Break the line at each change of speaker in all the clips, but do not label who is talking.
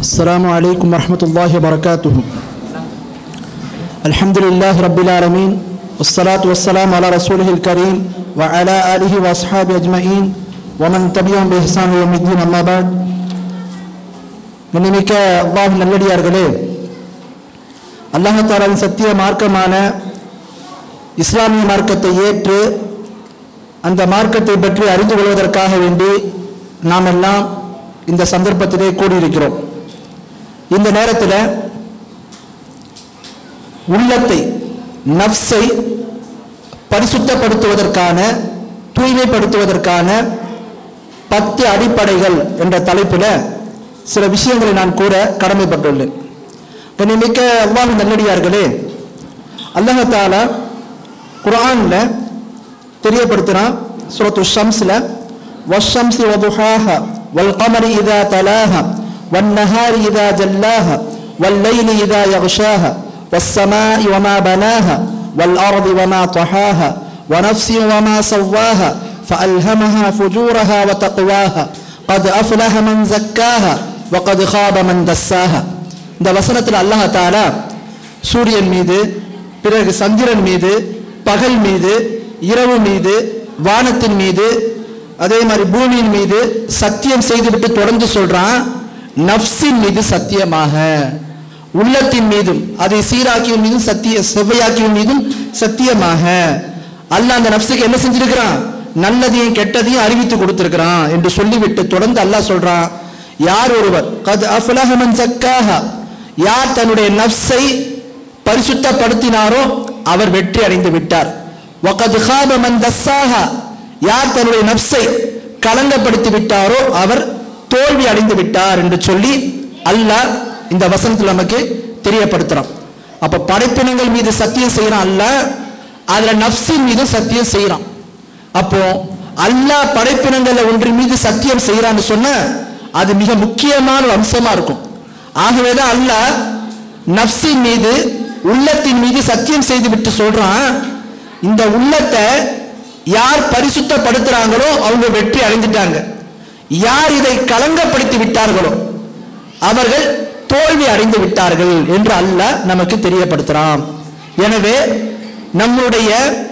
السلام عليكم ورحمة الله وبركاته الحمد لله رب العالمين والصلاة والسلام على رسوله الكريم وعلى آله وأصحابه أجمعين ومن تبعهم بإحسان يوم الدين أما بعد கண்ணிமிக்க அல்லாஹ் நல்லடியார்களே அல்லாஹாலாவின் சத்திய மார்க்கமான இஸ்லாமிய மார்க்கத்தை ஏற்று அந்த மார்க்கத்தை பற்றி அறிந்து கொள்வதற்காக வேண்டி நாம் எல்லாம் இந்த சந்தர்ப்பத்திலே கூடியிருக்கிறோம் இந்த நேரத்தில் உள்ளத்தை நஃப்ஸை பரிசுத்தப்படுத்துவதற்கான தூய்மைப்படுத்துவதற்கான பத்து அடிப்படைகள் என்ற தலைப்பில் சில விஷயங்களை நான் கூற கடமைப்பட்டுள்ளேன் மிக்க அல்லாஹ் நல்லடியார்களே அல்லாஹாலா குர்ஆனில் தெரியப்படுத்துகிறான் சூரத்து ஷம்ஸில் வஷம்சி வதுஹாஹா والقمر إذا تلاها والنهار إذا جلاها والليل إذا يغشاها والسماء وما بناها والأرض وما طحاها ونفس وما سواها فألهمها فجورها وتقواها قد أفلح من زكاها وقد خاب من دساها இந்த வசனத்தில் அல்லாஹ் தாலா சூரியன் மீது பிறகு சந்திரன் மீது பகல் மீது இரவு மீது வானத்தின் மீது அதே மாதிரி பூமியின் மீது சத்தியம் செய்துவிட்டு தொடர்ந்து சொல்றான் நப்சின் மீது சத்தியமாக உள்ளத்தின் மீதும் அதை சீராக்கியும் மீதும் சத்திய செவ்வையாக்கியும் மீதும் சத்தியமாக அல்லாஹ் அந்த நப்சுக்கு என்ன செஞ்சிருக்கிறான் நல்லதையும் கெட்டதையும் அறிவித்து கொடுத்திருக்கிறான் என்று சொல்லிவிட்டு தொடர்ந்து அல்லாஹ் சொல்றான் யார் ஒருவர் கத் அஃபலஹமன் சக்காக யார் தன்னுடைய நப்சை பரிசுத்தப்படுத்தினாரோ அவர் வெற்றி அடைந்து விட்டார் வகத் ஹாப மன் தஸ்ஸாஹா யார் தன்னுடைய நப்சை கலங்கப்படுத்தி விட்டாரோ அவர் தோல்வி அடைந்து விட்டார் என்று சொல்லி அல்லாஹ் இந்த வசனத்தில் நமக்கு தெரியப்படுத்துறான் அப்ப படைப்பினங்கள் மீது சத்தியம் செய்யறான் அல்ல அதுல நப்சின் மீது சத்தியம் செய்யறான் அப்போ அல்லாஹ் படைப்பினங்கள்ல ஒன்றின் மீது சத்தியம் செய்யறான்னு சொன்ன அது மிக முக்கியமான ஒரு அம்சமா இருக்கும் ஆகவேதான் அல்லாஹ் நப்சின் மீது உள்ளத்தின் மீது சத்தியம் செய்து விட்டு சொல்றான் இந்த உள்ளத்தை யார் பரிசுத்தப்படுத்துறாங்களோ அவங்க வெற்றி அடைந்துட்டாங்க யார் இதை கலங்கப்படுத்தி விட்டார்களோ அவர்கள் தோல்வி அடைந்து விட்டார்கள் என்று அல்லாஹ் நமக்கு தெரியப்படுத்துறான் எனவே நம்முடைய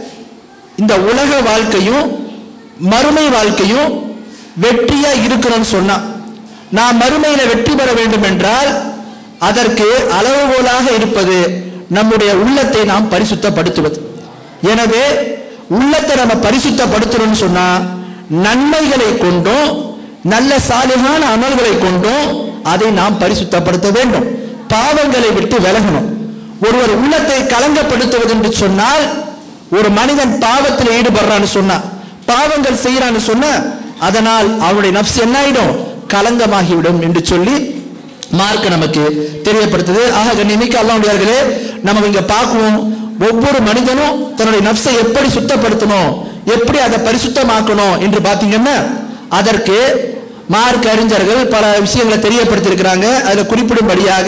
இந்த உலக வாழ்க்கையும் மறுமை வாழ்க்கையும் வெற்றியா இருக்கணும்னு சொன்னா நாம் மறுமையில வெற்றி பெற வேண்டும் என்றால் அதற்கு அளவுகோலாக இருப்பது நம்முடைய உள்ளத்தை நாம் பரிசுத்தப்படுத்துவது எனவே உள்ளத்தை நம்ம பரிசுத்தப்படுத்தணும்னு சொன்னா நன்மைகளை கொண்டும் நல்ல சாலிகான அமல்களை கொண்டும் அதை நாம் பரிசுத்தப்படுத்த வேண்டும் பாவங்களை விட்டு விலகணும் ஒருவர் உள்ளத்தை கலங்கப்படுத்துவது என்று சொன்னால் ஒரு மனிதன் பாவத்தில் ஈடுபடுறான்னு சொன்னா பாவங்கள் செய்யறான்னு சொன்னா அதனால் அவனுடைய நப்சு என்ன ஆயிடும் கலங்கமாகிவிடும் என்று சொல்லி மார்க் நமக்கு தெரியப்படுத்துது ஆக கண்ணியமிக்க அல்லாவுடையார்களே நம்ம இங்க பார்க்குவோம் ஒவ்வொரு மனிதனும் தன்னுடைய நப்சை எப்படி சுத்தப்படுத்தணும் எப்படி அதை பரிசுத்தமாக்கணும் என்று பார்த்தீங்கன்னா அதற்கு மார்க் அறிஞர்கள் பல விஷயங்களை தெரியப்படுத்தியிருக்கிறாங்க அதில் குறிப்பிடும்படியாக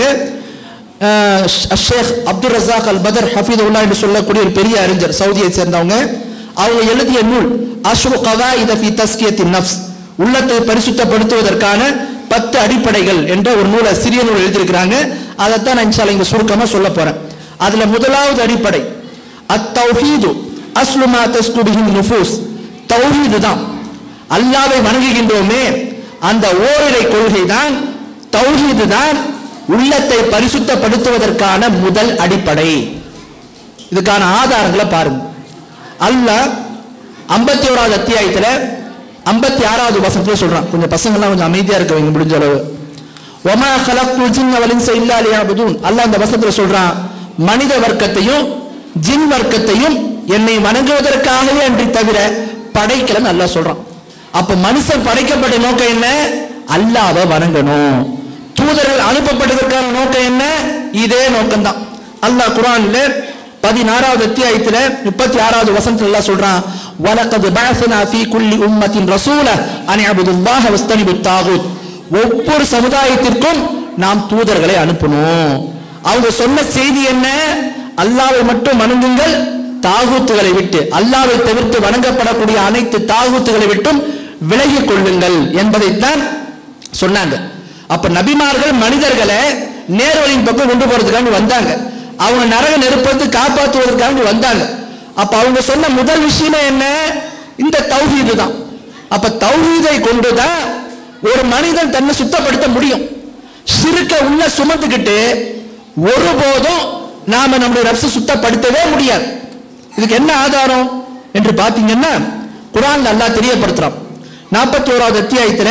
ஷேக் அப்துல் ரசாக் அல் பதர் ஹஃபீத் உல்லா என்று சொல்லக்கூடிய ஒரு பெரிய அறிஞர் சவுதியை சேர்ந்தவங்க அவங்க எழுதிய நூல் அஷ்ரு கதா இதஃபி தஸ்கியத்தின் நப்ஸ் உள்ளத்தை பரிசுத்தப்படுத்துவதற்கான பத்து அடிப்படைகள் என்ற ஒரு நூலை சிறிய நூல் எழுதியிருக்கிறாங்க அதைத்தான் நான் இன்ஷால்ல இங்க சுருக்கமாக சொல்ல போறேன் அதுல முதலாவது அடிப்படை அத்தௌஹீது அஸ்லுமா தஸ்துபிஹின் நுஃபூஸ் தௌஹீது தான் அல்லாவை வணங்குகின்றோமே அந்த ஓரிரை கொள்கை தான் தௌஹீது தான் உள்ளத்தை பரிசுத்தப்படுத்துவதற்கான முதல் அடிப்படை இதுக்கான ஆதாரங்களை பாருங்க அல்லாஹ் ஐம்பத்தி ஓராவது அத்தியாயத்தில் ஐம்பத்தி ஆறாவது வசனத்துல சொல்றான் கொஞ்சம் பசங்கள்லாம் கொஞ்சம் அமைதியா இருக்க வைங்க முடிஞ்ச அளவு ஒமா ஹலக்குல் ஜின் வலின்ச இல்லா லியாபுதூன் அல்லாஹ் அந்த வசனத்துல சொல்றான் மனித வர்க்கத்தையும் ஜின் வர்க்கத்தையும் என்னை வணங்குவதற்காகவே அன்றி தவிர படைக்கலன்னு அல்லாஹ் சொல்றான் அப்ப மனுஷன் படைக்கப்பட்ட நோக்கம் என்ன அல்லாவை வணங்கணும் தூதர்கள் அனுப்பப்பட்டதற்கான நோக்கம் என்ன இதே நோக்கம்தான் அல்லாஹ் குரான்ல பதினாறாவது அத்தியாயத்துல முப்பத்தி ஆறாவது வசனத்துல எல்லாம் சொல்றான் வலக்கது பஅஸனா ஃபீ குல்லி உம்மத்தின் ரசூல அன் அபுதுல்லாஹ வஸ்தனிபுத் தாகூத் ஒவ்வொரு சமுதாயத்திற்கும் நாம் தூதர்களை அனுப்பணும் அவங்க சொன்ன செய்தி என்ன அல்லாவை மட்டும் வணங்குங்கள் தாகூத்துகளை விட்டு அல்லாவை தவிர்த்து வணங்கப்படக்கூடிய அனைத்து தாகூத்துகளை விட்டும் விலகிக் கொள்ளுங்கள் என்பதைத்தான் சொன்னாங்க அப்ப நபிமார்கள் மனிதர்களை நேர்வழியின் பக்கம் கொண்டு போறதுக்காண்டி வந்தாங்க அவங்க நரக நெருப்பத்து காப்பாற்றுவதற்காண்டி வந்தாங்க அப்ப அவங்க சொன்ன முதல் விஷயமே என்ன இந்த தௌஹீது தான் அப்ப தௌஹீதை கொண்டுதான் ஒரு மனிதன் தன்னை சுத்தப்படுத்த முடியும் சிறுக்க உள்ள சுமந்துக்கிட்டு ஒருபோதும் நாம நம்முடைய நப்சை சுத்தப்படுத்தவே முடியாது இதுக்கு என்ன ஆதாரம் என்று பார்த்தீங்கன்னா குரான் அல்லாஹ் தெரியப்படுத்துறான் நாற்பத்தி ஓராவது அத்தியாயத்துல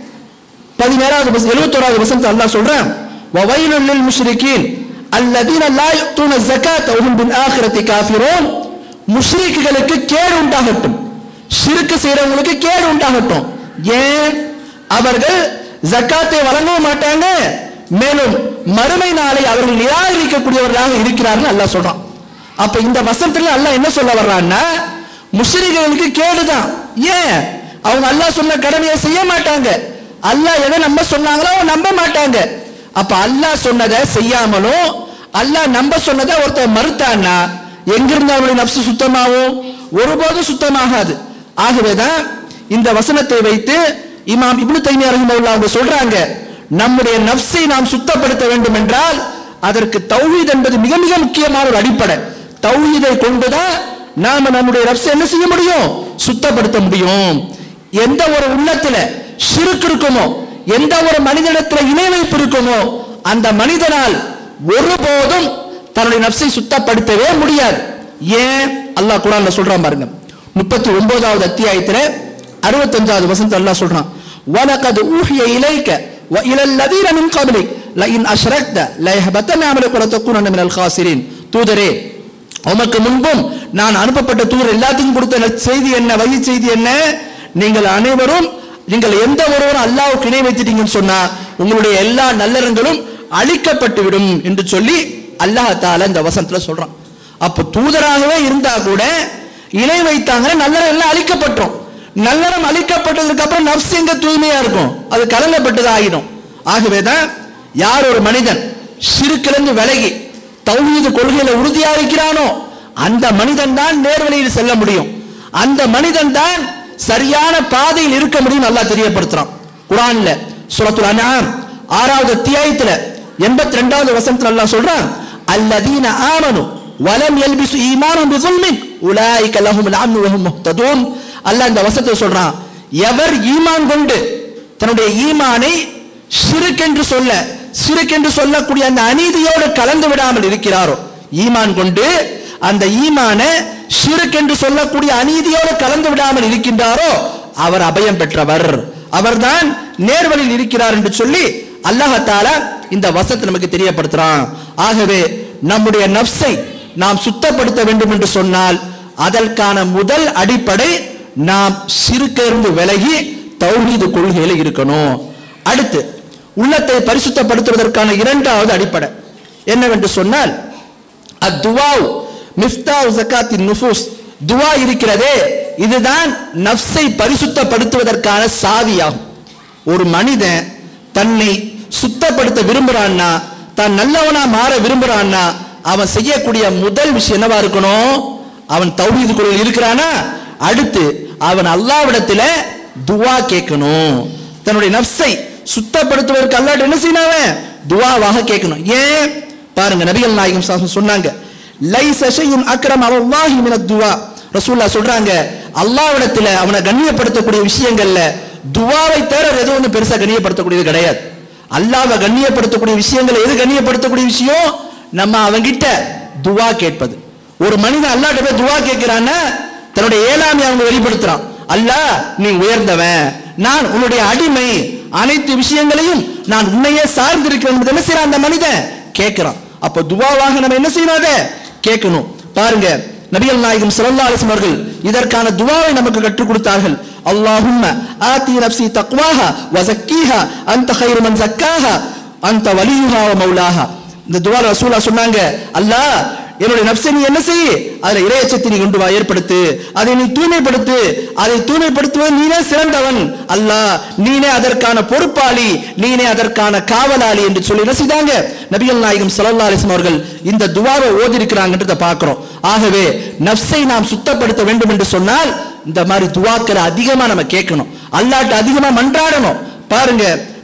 பதினேழாவது வசனம் எழுபத்தோராவது வசனத்தை அல்லாஹ் சொல்றான் வவைலுல் லில் முஷ்ரிகீன் அல்லதீன லா யுத்தூன ஸகாத் வஹும் பில் ஆখিরাতি காஃபிரூன் முஷ்ரிக்குகளுக்கு கேடு உண்டாகட்டும் ஷிர்க் செய்றவங்களுக்கு கேடு உண்டாகட்டும் ஏன் அவர்கள் ஜக்காத்தை வழங்கவும் மாட்டாங்க மேலும் மறுமை நாளை அவர்கள் நிராகரிக்கக்கூடியவர்களாக இருக்கிறார்கள் அல்லாஹ் சொல்றான் அப்ப இந்த வசனத்துல அல்லாஹ் என்ன சொல்ல வர்றான்னா முஷ்ரிக்குகளுக்கு கேடுதான் ஏன் அவங்க அல்லாஹ் சொன்ன கடமையை செய்ய மாட்டாங்க அல்லாஹ் எதை நம்ப சொன்னாங்களோ அவங்க நம்ப மாட்டாங்க அப்ப அல்லாஹ் சொன்னதை செய்யாமலும் அல்லாஹ் நம்ப சொன்னதை ஒருத்தர் மறுத்தான்னா எங்கிருந்து அவருடைய நப்சு சுத்தமாகும் ஒருபோதும் சுத்தமாகாது ஆகவேதான் இந்த வசனத்தை வைத்து இமாம் இப்னு தைமியா ரஹிமஹுல்லாஹ் அவங்க சொல்றாங்க நம்முடைய நப்சை நாம் சுத்தப்படுத்த வேண்டும் என்றால் அதற்கு தௌஹீத் என்பது மிக மிக முக்கியமான ஒரு அடிப்படை தௌஹீதை கொண்டுதான் நாம நம்முடைய நப்சை என்ன செய்ய முடியும் சுத்தப்படுத்த முடியும் எந்த ஒரு உள்ளத்துல ஷிருக்கு இருக்குமோ எந்த ஒரு மனிதனிடத்துல இணை வைப்பு இருக்குமோ அந்த மனிதனால் ஒருபோதும் தன்னுடைய நப்சை சுத்தப்படுத்தவே முடியாது ஏன் அல்லாஹ் குரான்ல சொல்றான் பாருங்க முப்பத்தி ஒன்பதாவது அத்தியாயத்துல அறுபத்தஞ்சாவது வசனத்தை அல்லாஹ் சொல்றான் وَلَقَدْ أُوحِيَ إِلَيْكَ وَإِلَى الَّذِينَ مِنْ قَبْلِكَ لَئِنْ أَشْرَكْتَ لَيَحْبَطَنَّ عَمَلُكَ وَلَتَكُونَنَّ مِنَ الْخَاسِرِينَ தூதரே உமக்கு முன்பும் நான் அனுப்பப்பட்ட தூதர் எல்லாத்துக்கும் கொடுத்த ந- செய்தி என்ன வகை செய்தி என்ன நீங்கள் அனைவரும் நீங்கள் எந்த ஒருவரும் அல்லாஹ்வுக்கு இணை வைத்துட்டீங்கன்னு சொன்னா உங்களுடைய எல்லா நல்லறங்களும் அழிக்கப்பட்டு விடும் என்று சொல்லி அல்லாஹ் தால இந்த வசனத்துல சொல்றான் அப்ப தூதராகவே இருந்தா கூட இணை வைத்தாங்கன்னா நல்லறம் எல்லாம் அழிக்கப்பட்டோம் நல்லறம் அழிக்கப்பட்டதுக்கு அப்புறம் நப்ஸ் எங்க தூய்மையா இருக்கும் அது கலங்கப்பட்டது ஆகிடும் ஆகவேதான் யார் ஒரு மனிதன் சிறுக்கிழந்து விலகி தௌஹீது கொள்கையில உறுதியா இருக்கிறானோ அந்த மனிதன் தான் நேர்வழியில் செல்ல முடியும் அந்த மனிதன் தான் சரியான பாதையில் இருக்க முடியும் நல்லா தெரியப்படுத்துறான் குரான்ல சூரத்துல் அன்ஆம் ஆறாவது அத்தியாயத்துல எண்பத்தி ரெண்டாவது வசனத்துல அல்லாஹ் சொல்றான் அல்லதீன ஆமனு வலம் யல்பிசு ஈமானம் பிظுல்மின் உலாயிக லஹுமுல் அம்னு வஹும் முஹ்ததூன் அல்லாஹ் இந்த வசனத்தை சொல்றான் எவர் ஈமான் கொண்டு தன்னுடைய ஈமானை சிறுக்கென்று சொல்ல சிறுக்கென்று சொல்லக்கூடிய அந்த அநீதியோடு கலந்து விடாமல் இருக்கிறாரோ ஈமான் கொண்டு அந்த ஈமான சிறுக்கென்று சொல்லக்கூடிய அநீதியோடு கலந்து விடாமல் இருக்கின்றாரோ அவர் அபயம் பெற்றவர் அவர்தான் நேர்வழியில் இருக்கிறார் என்று சொல்லி அல்லாஹால இந்த வசத்தை நமக்கு தெரியப்படுத்துறான் ஆகவே நம்முடைய நப்சை நாம் சுத்தப்படுத்த வேண்டும் என்று சொன்னால் அதற்கான முதல் அடிப்படை நாம் சிறுக்கிருந்து விலகி தௌஹீது கொள்கையில இருக்கணும் அடுத்து உள்ளத்தை பரிசுத்தப்படுத்துவதற்கான இரண்டாவது அடிப்படை என்னவென்று சொன்னால் அத்துவாவ் மிஃப்தாவ் ஜக்காத்தின் நுஃபூஸ் துவா இருக்கிறதே இதுதான் நஃப்ஸை பரிசுத்தப்படுத்துவதற்கான சாவியாகும் ஒரு மனிதன் தன்னை சுத்தப்படுத்த விரும்புறான்னா தான் நல்லவனா மாற விரும்புறான்னா அவன் செய்யக்கூடிய முதல் விஷயம் என்னவா இருக்கணும் அவன் தௌஹீது குரல் இருக்கிறானா அடுத்து அவன் அல்லாவிடத்துல துவா கேட்கணும் தன்னுடைய நஃப்ஸை சுத்தப்படுத்துவதற்கு அல்லாஹ் என்ன செய்யணும் அவன் துவாவாக கேட்கணும் ஏன் பாருங்க நபிகள் நாயகம் ஸல்லல்லாஹு சொன்னாங்க லைஸ ஷையுன் அக்ரம் அலல்லாஹி மினத் துவா ரசூலுல்லாஹ் சொல்றாங்க அல்லாஹ்விடத்துல அவனை கண்ணியப்படுத்தக்கூடிய விஷயங்கள்ல துவாவை தவிர வேற எதுவும் ஒண்ணு பெருசா கண்ணியப்படுத்தக்கூடியது கிடையாது அல்லாஹ்வை கண்ணியப்படுத்தக்கூடிய விஷயங்களை எது கண்ணியப்படுத்தக்கூடிய விஷயம் நம்ம அவங்கிட்ட துவா கேட்பது ஒரு மனிதன் அல்லாஹ்ட்ட போய் துவா கேட்கிறான்னா தன்னுடைய ஏழாமை அவங்க வெளிப்படுத்துறான் அல்லாஹ் நீ உயர்ந்தவன் நான் உன்னுடைய அடிமை அனைத்து விஷயங்களையும் நான் உன்னையே சார்ந்திருக்கிறேன் என்பது என்ன செய்யறான் அந்த மனிதன் கேட்கிறான் அப்ப துவாவாக நம்ம என்ன செய்யணும் அதை கேட்கணும் பாருங்க நபிகள் நாயகம் ஸல்லல்லாஹு அலைஹி வஸல்லம் அவர்கள் இதற்கான துவாவை நமக்கு கற்றுக் கொடுத்தார்கள் அல்லாஹும்ம ஆதி நஃப்ஸி தக்வாஹா வ ஸக்கீஹா அன்த கைரு மன் ஸக்காஹா அன்த வலியுஹா வ மௌலாஹா இந்த துவா ரசூலா சொன்னாங்க அல்லாஹ் என்னுடைய நப்சை நீ என்ன செய் அதுல இறையச்சத்தை நீ கொண்டு வா ஏற்படுத்து அதை நீ தூய்மைப்படுத்து அதை தூய்மைப்படுத்துவது நீனே சிறந்தவன் அல்லாஹ் நீனே அதற்கான பொறுப்பாளி நீனே அதற்கான காவலாளி என்று சொல்லி என்ன செய்தாங்க நபிகள் நாயகம் ஸல்லல்லாஹு அலைஹி வஸல்லம் அவர்கள் இந்த துவாவை ஓதி இருக்கிறாங்கன்றத பார்க்கிறோம் ஆகவே நப்சை நாம் சுத்தப்படுத்த வேண்டும் என்று சொன்னால் இந்த மாதிரி துவாக்களை அதிகமா நம்ம கேட்கணும் அல்லாட்ட அதிகமா மன்றாடணும் பாருங்க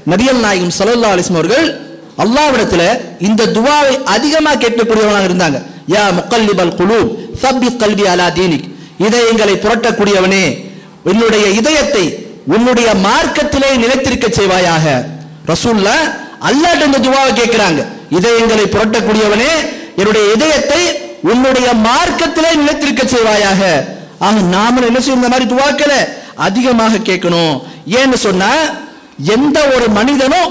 நபிகள் நாயகம் ஸல்லல்லாஹு அலைஹி வஸல்லம் அவர்கள் அல்லாஹ்விடத்துல இந்த துவாவை அதிகமா கேட்கக்கூடியவனாக இருந்தாங்க யா முகல்லிபல் குலூப் சப்பித் கல்வி அலா தீனிக் இதயங்களை புரட்டக்கூடியவனே என்னுடைய இதயத்தை உன்னுடைய மார்க்கத்திலே நிலைத்திருக்க செய்வாயாக ரசூல்லா அல்லாஹ்ட்ட இந்த துவாவை கேட்கிறாங்க இதயங்களை புரட்டக்கூடியவனே என்னுடைய இதயத்தை உன்னுடைய மார்க்கத்திலே நிலைத்திருக்க செய்வாயாக ஆக நாமளும் என்ன செய்யும் இந்த மாதிரி துவாக்களை அதிகமாக கேட்கணும் ஏன்னு சொன்னா எந்த ஒரு மனிதனும்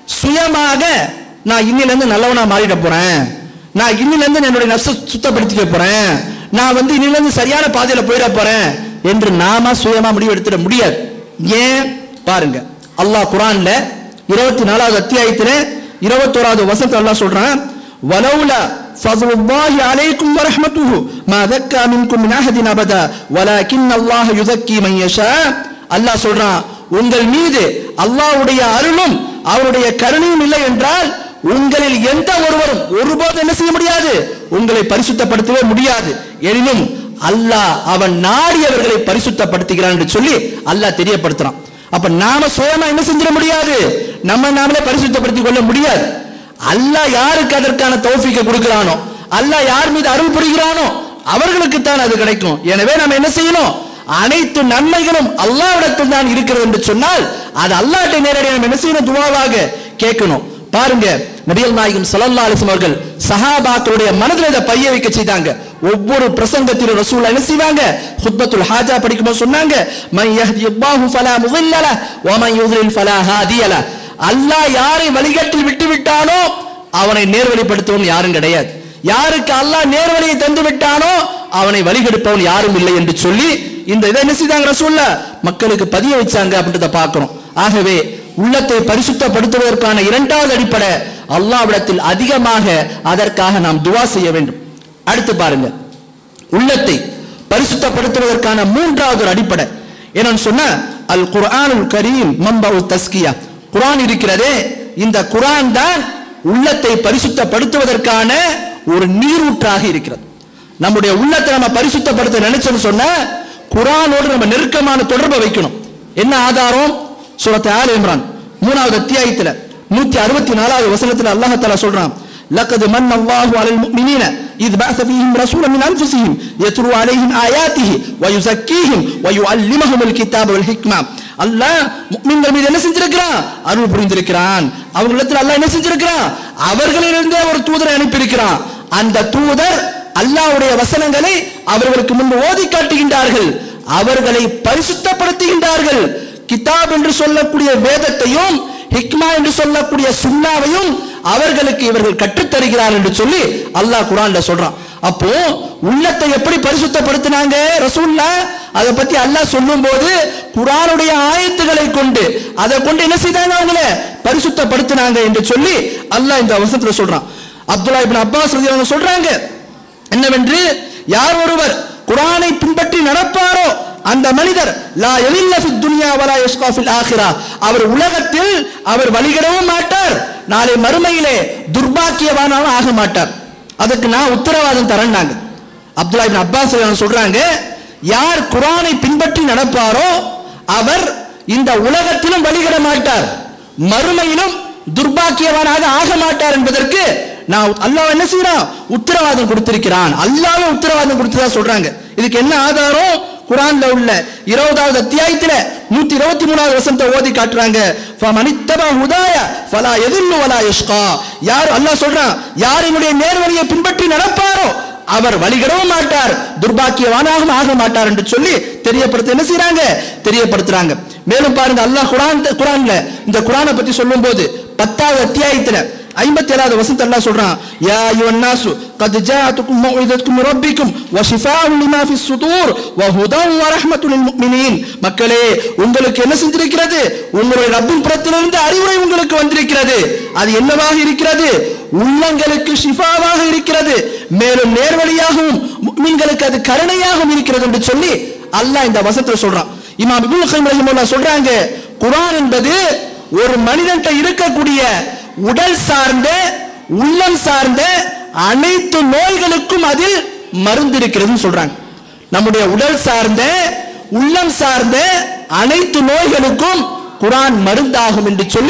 சுயமாக நான் இன்னிலிருந்து நல்லவனா மாறிட போறேன் நான் இன்னிலிருந்து என்னுடைய நஷ்ட சுத்தப்படுத்திக்க போறேன் நான் வந்து இன்னிலிருந்து சரியான பாதையில போயிட போறேன் என்று நாம சுயமா முடிவு எடுத்துட முடியாது ஏன் பாருங்க அல்லாஹ் குரான்ல இருபத்தி நாலாவது அத்தியாயத்துல இருபத்தோராவது வசனத்தை அல்லாஹ் சொல்றான் வலவுலா فضل الله عليكم ورحمته ما ذكى منكم من أحد أبدا ولكن الله يزكي من يشاء அல்லாஹ் சொல்றான் உங்கள் மீது அல்லாஹ்வுடைய அருளும் அவருடைய கருணையும் இல்லை என்றால் உங்களில் எந்த ஒருவரும் ஒருபோதும் என்ன செய்ய முடியாது உங்களை பரிசுத்தப்படுத்தவே முடியாது எனினும் அல்லாஹ் அவன் நாடியவர்களை பரிசுத்தப்படுத்துகிறான் என்று சொல்லி அல்லாஹ் தெரியப்படுத்துறான் அப்ப நாம சுயமா என்ன செஞ்சிட முடியாது நம்ம நாமளே பரிசுத்தப்படுத்திக் கொள்ள முடியாது அல்லாஹ் யாருக்கு அதற்கான தௌஃபீக்கை கொடுக்கிறானோ அல்லாஹ் யார் மீது அருள் புரிகிறானோ அவர்களுக்கு தான் அது கிடைக்கும் எனவே நம்ம என்ன செய்யணும் அனைத்து நன்மைகளும் அல்லாஹ்விடத்தில் தான் இருக்கிறது என்று சொன்னால் அது அல்லாஹ்ட்டை நேரடியாக நம்ம என்ன செய்யணும் துவாவாக கேட்கணும் பாருங்க நபிகள் நாயகம் ஸல்லல்லாஹு அலைஹி வஸல்லம் அவர்கள் சஹாபாக்களுடைய மனதில் இதை பைய வைக்க செய்தாங்க ஒவ்வொரு பிரசங்கத்திலும் ரசூல் என்ன செய்வாங்க ஹுத்பத்துல் ஹாஜா படிக்கும்போது சொன்னாங்க மன் யஹ்தியல்லாஹு ஃபலா முضل له ومن يضلل فلا هادي له அல்லாஹ் யாரை வழிகாட்டில் விட்டு விட்டானோ அவனை நேர்வழிப்படுத்துவன் யாரும் கிடையாது யாருக்கு அல்லாஹ் நேர்வழியை தந்து விட்டானோ அவனை வழிகெடுப்பவன் யாரும் இல்லை என்று சொல்லி இந்த இதை என்ன செய்தாங்க ரசூல்ல மக்களுக்கு பதிய வச்சாங்க அப்படின்றத பார்க்கிறோம் ஆகவே உள்ளத்தை பரிசுத்தப்படுத்துவதற்கான இரண்டாவது அடிப்படை அல்லாஹ்விடத்தில் அதிகமாக அதற்காக நாம் துவா செய்ய வேண்டும் அடுத்து பாருங்க உள்ளத்தை பரிசுத்தப்படுத்துவதற்கான மூன்றாவது ஒரு அடிப்படை என்னன்னு சொன்னா அல் குர்ஆனுல் கரீம் மம்பவு தஸ்கியா குர்ஆன் இருக்கிறதே இந்த குர்ஆன் தான் உள்ளத்தை பரிசுத்தப்படுத்துவதற்கான ஒரு நீரூற்றாக இருக்கிறது நம்முடைய உள்ளத்தை நம்ம பரிசுத்தப்படுத்த நினைச்சோம்னு சொன்னா குர்ஆனோடு நம்ம நெருக்கமான தொடர்பை வைக்கணும் என்ன ஆதாரம் சூரத் ஆல் இம்ரான் மூணாவது அத்தியாயத்துல நூத்தி அறுபத்தி நாலாவது வசனத்துல அல்லாஹ் தஆலா சொல்றான் لقد من الله على المؤمنين إذ بعث فيهم رسولا من أنفسهم يتلو عليهم آياته ويزكيهم ويعلمهم الكتاب والحكمة அல்லாஹ் முக்மின்கள் மீது என்ன செஞ்சிருக்கிறான் அருள் புரிந்திருக்கிறான் அவர்களிடத்தில் அல்லாஹ் என்ன செஞ்சிருக்கிறான் அவர்களிலிருந்தே ஒரு தூதரை அனுப்பியிருக்கிறான் அந்த தூதர் அல்லாஹ்வுடைய வசனங்களை அவர்களுக்கு முன்பு ஓதி காட்டுகின்றார்கள் அவர்களை பரிசுத்தப்படுத்துகின்றார்கள் கிதாப் என்று சொல்லக்கூடிய வேதத்தையும் ஹிக்மா என்று சொல்லக்கூடிய சுண்ணாவையும் அவர்களுக்கு இவர்கள் கற்றுத்தருகிறார் என்று சொல்லி அல்லாஹ் குரான்ல சொல்றான் அப்போ உள்ளத்தை எப்படி பரிசுத்தப்படுத்தினாங்க ரசூல்லா அதை பத்தி அல்லாஹ் சொல்லும்போது குரானுடைய ஆயத்துகளை கொண்டு அதை கொண்டு என்ன செய்தாங்க அவங்கள பரிசுத்தப்படுத்தினாங்க என்று சொல்லி அல்லாஹ் இந்த வசனத்துல சொல்றான் அப்துல்லா இப்னு அப்பாஸ் ரலியல்லாஹு அன்ஹு சொல்றாங்க என்னவென்று யார் ஒருவர் குரானை பின்பற்றி நடப்பாரோ அந்த மனிதர் லா எலில்ல ஃபித் துன்யா வலா யஷ்கா ஃபில் ஆখিরা அவர் உலகத்தில் அவர் வழிகிடவும் மாட்டார் நாளை மறுமையிலே துர்பாக்கியவானாலும் ஆக மாட்டார் அதுக்கு நான் உத்தரவாதம் தரேன்னாங்க அப்துல்லா இப்னு அப்பாஸ் ரலியல்லாஹு அன்ஹு சொல்றாங்க யார் குரானை பின்பற்றி நடப்பாரோ அவர் இந்த உலகத்திலும் வழிகிட மாட்டார் மறுமையிலும் துர்பாக்கியவானாக ஆக மாட்டார் என்பதற்கு நான் அல்லாஹ் என்ன செய்யறான் உத்தரவாதம் கொடுத்திருக்கிறான் அல்லாஹ்வே உத்தரவாதம் கொடுத்ததா சொல்றாங்க இதுக்கு என்ன ஆதாரம் குரான்ல உள்ள இருபதாவது அத்தியாயத்துல நூத்தி இருபத்தி மூணாவது வசனத்தை ஓதி காட்டுறாங்க ஃபமனித்தபா ஹுதாய ஃபலா எதில்லு வலா யஷ்கா யார் அல்லாஹ் சொல்றான் யார் என்னுடைய நேர்வழியை பின்பற்றி நடப்பாரோ அவர் வழிகிடவும் மாட்டார் துர்பாக்கியவானாகவும் ஆக மாட்டார் என்று சொல்லி தெரியப்படுத்த என்ன செய்றாங்க தெரியப்படுத்துறாங்க மேலும் பாருங்க அல்லாஹ் குரான் குரான்ல இந்த குரானை பத்தி சொல்லும்போது பத்தாவது அத்தியாயத்துல ஐம்பத்தி ஏழாவது வசனத்தை அல்லாஹ் சொல்றான் யா அய்யுஹன் நாசு قد جاءتكم موعظة من ربكم وشفاء لما في الصدور وهدى ورحمة للمؤمنين மக்களே உங்களுக்கு என்ன செஞ்சிருக்கிறது உங்களுடைய ரப்பின் புறத்திலிருந்து அறிவுரை உங்களுக்கு வந்திருக்கிறது அது என்னவாக இருக்கிறது உள்ளங்களுக்கு ஷிஃபாவாக இருக்கிறது மேலும் நேர்வழியாகவும் முக்மின்களுக்கு அது கருணையாகவும் இருக்கிறது என்று சொல்லி அல்லாஹ் இந்த வசனத்தை சொல்றான் இமாம் இப்னு கைம் ரஹிமஹுல்லாஹ் சொல்றாங்க குர்ஆன் என்பது ஒரு மனிதன்ட்ட இருக்கக்கூடிய உடல் சார்ந்த உள்ளம் சார்ந்த அனைத்து நோய்களுக்கும் அதில் மருந்து இருக்கிறதுன்னு சொல்றாங்க நம்முடைய உடல் சார்ந்த உள்ளம் சார்ந்த அனைத்து நோய்களுக்கும் குரான் மருந்தாகும் என்று சொல்லி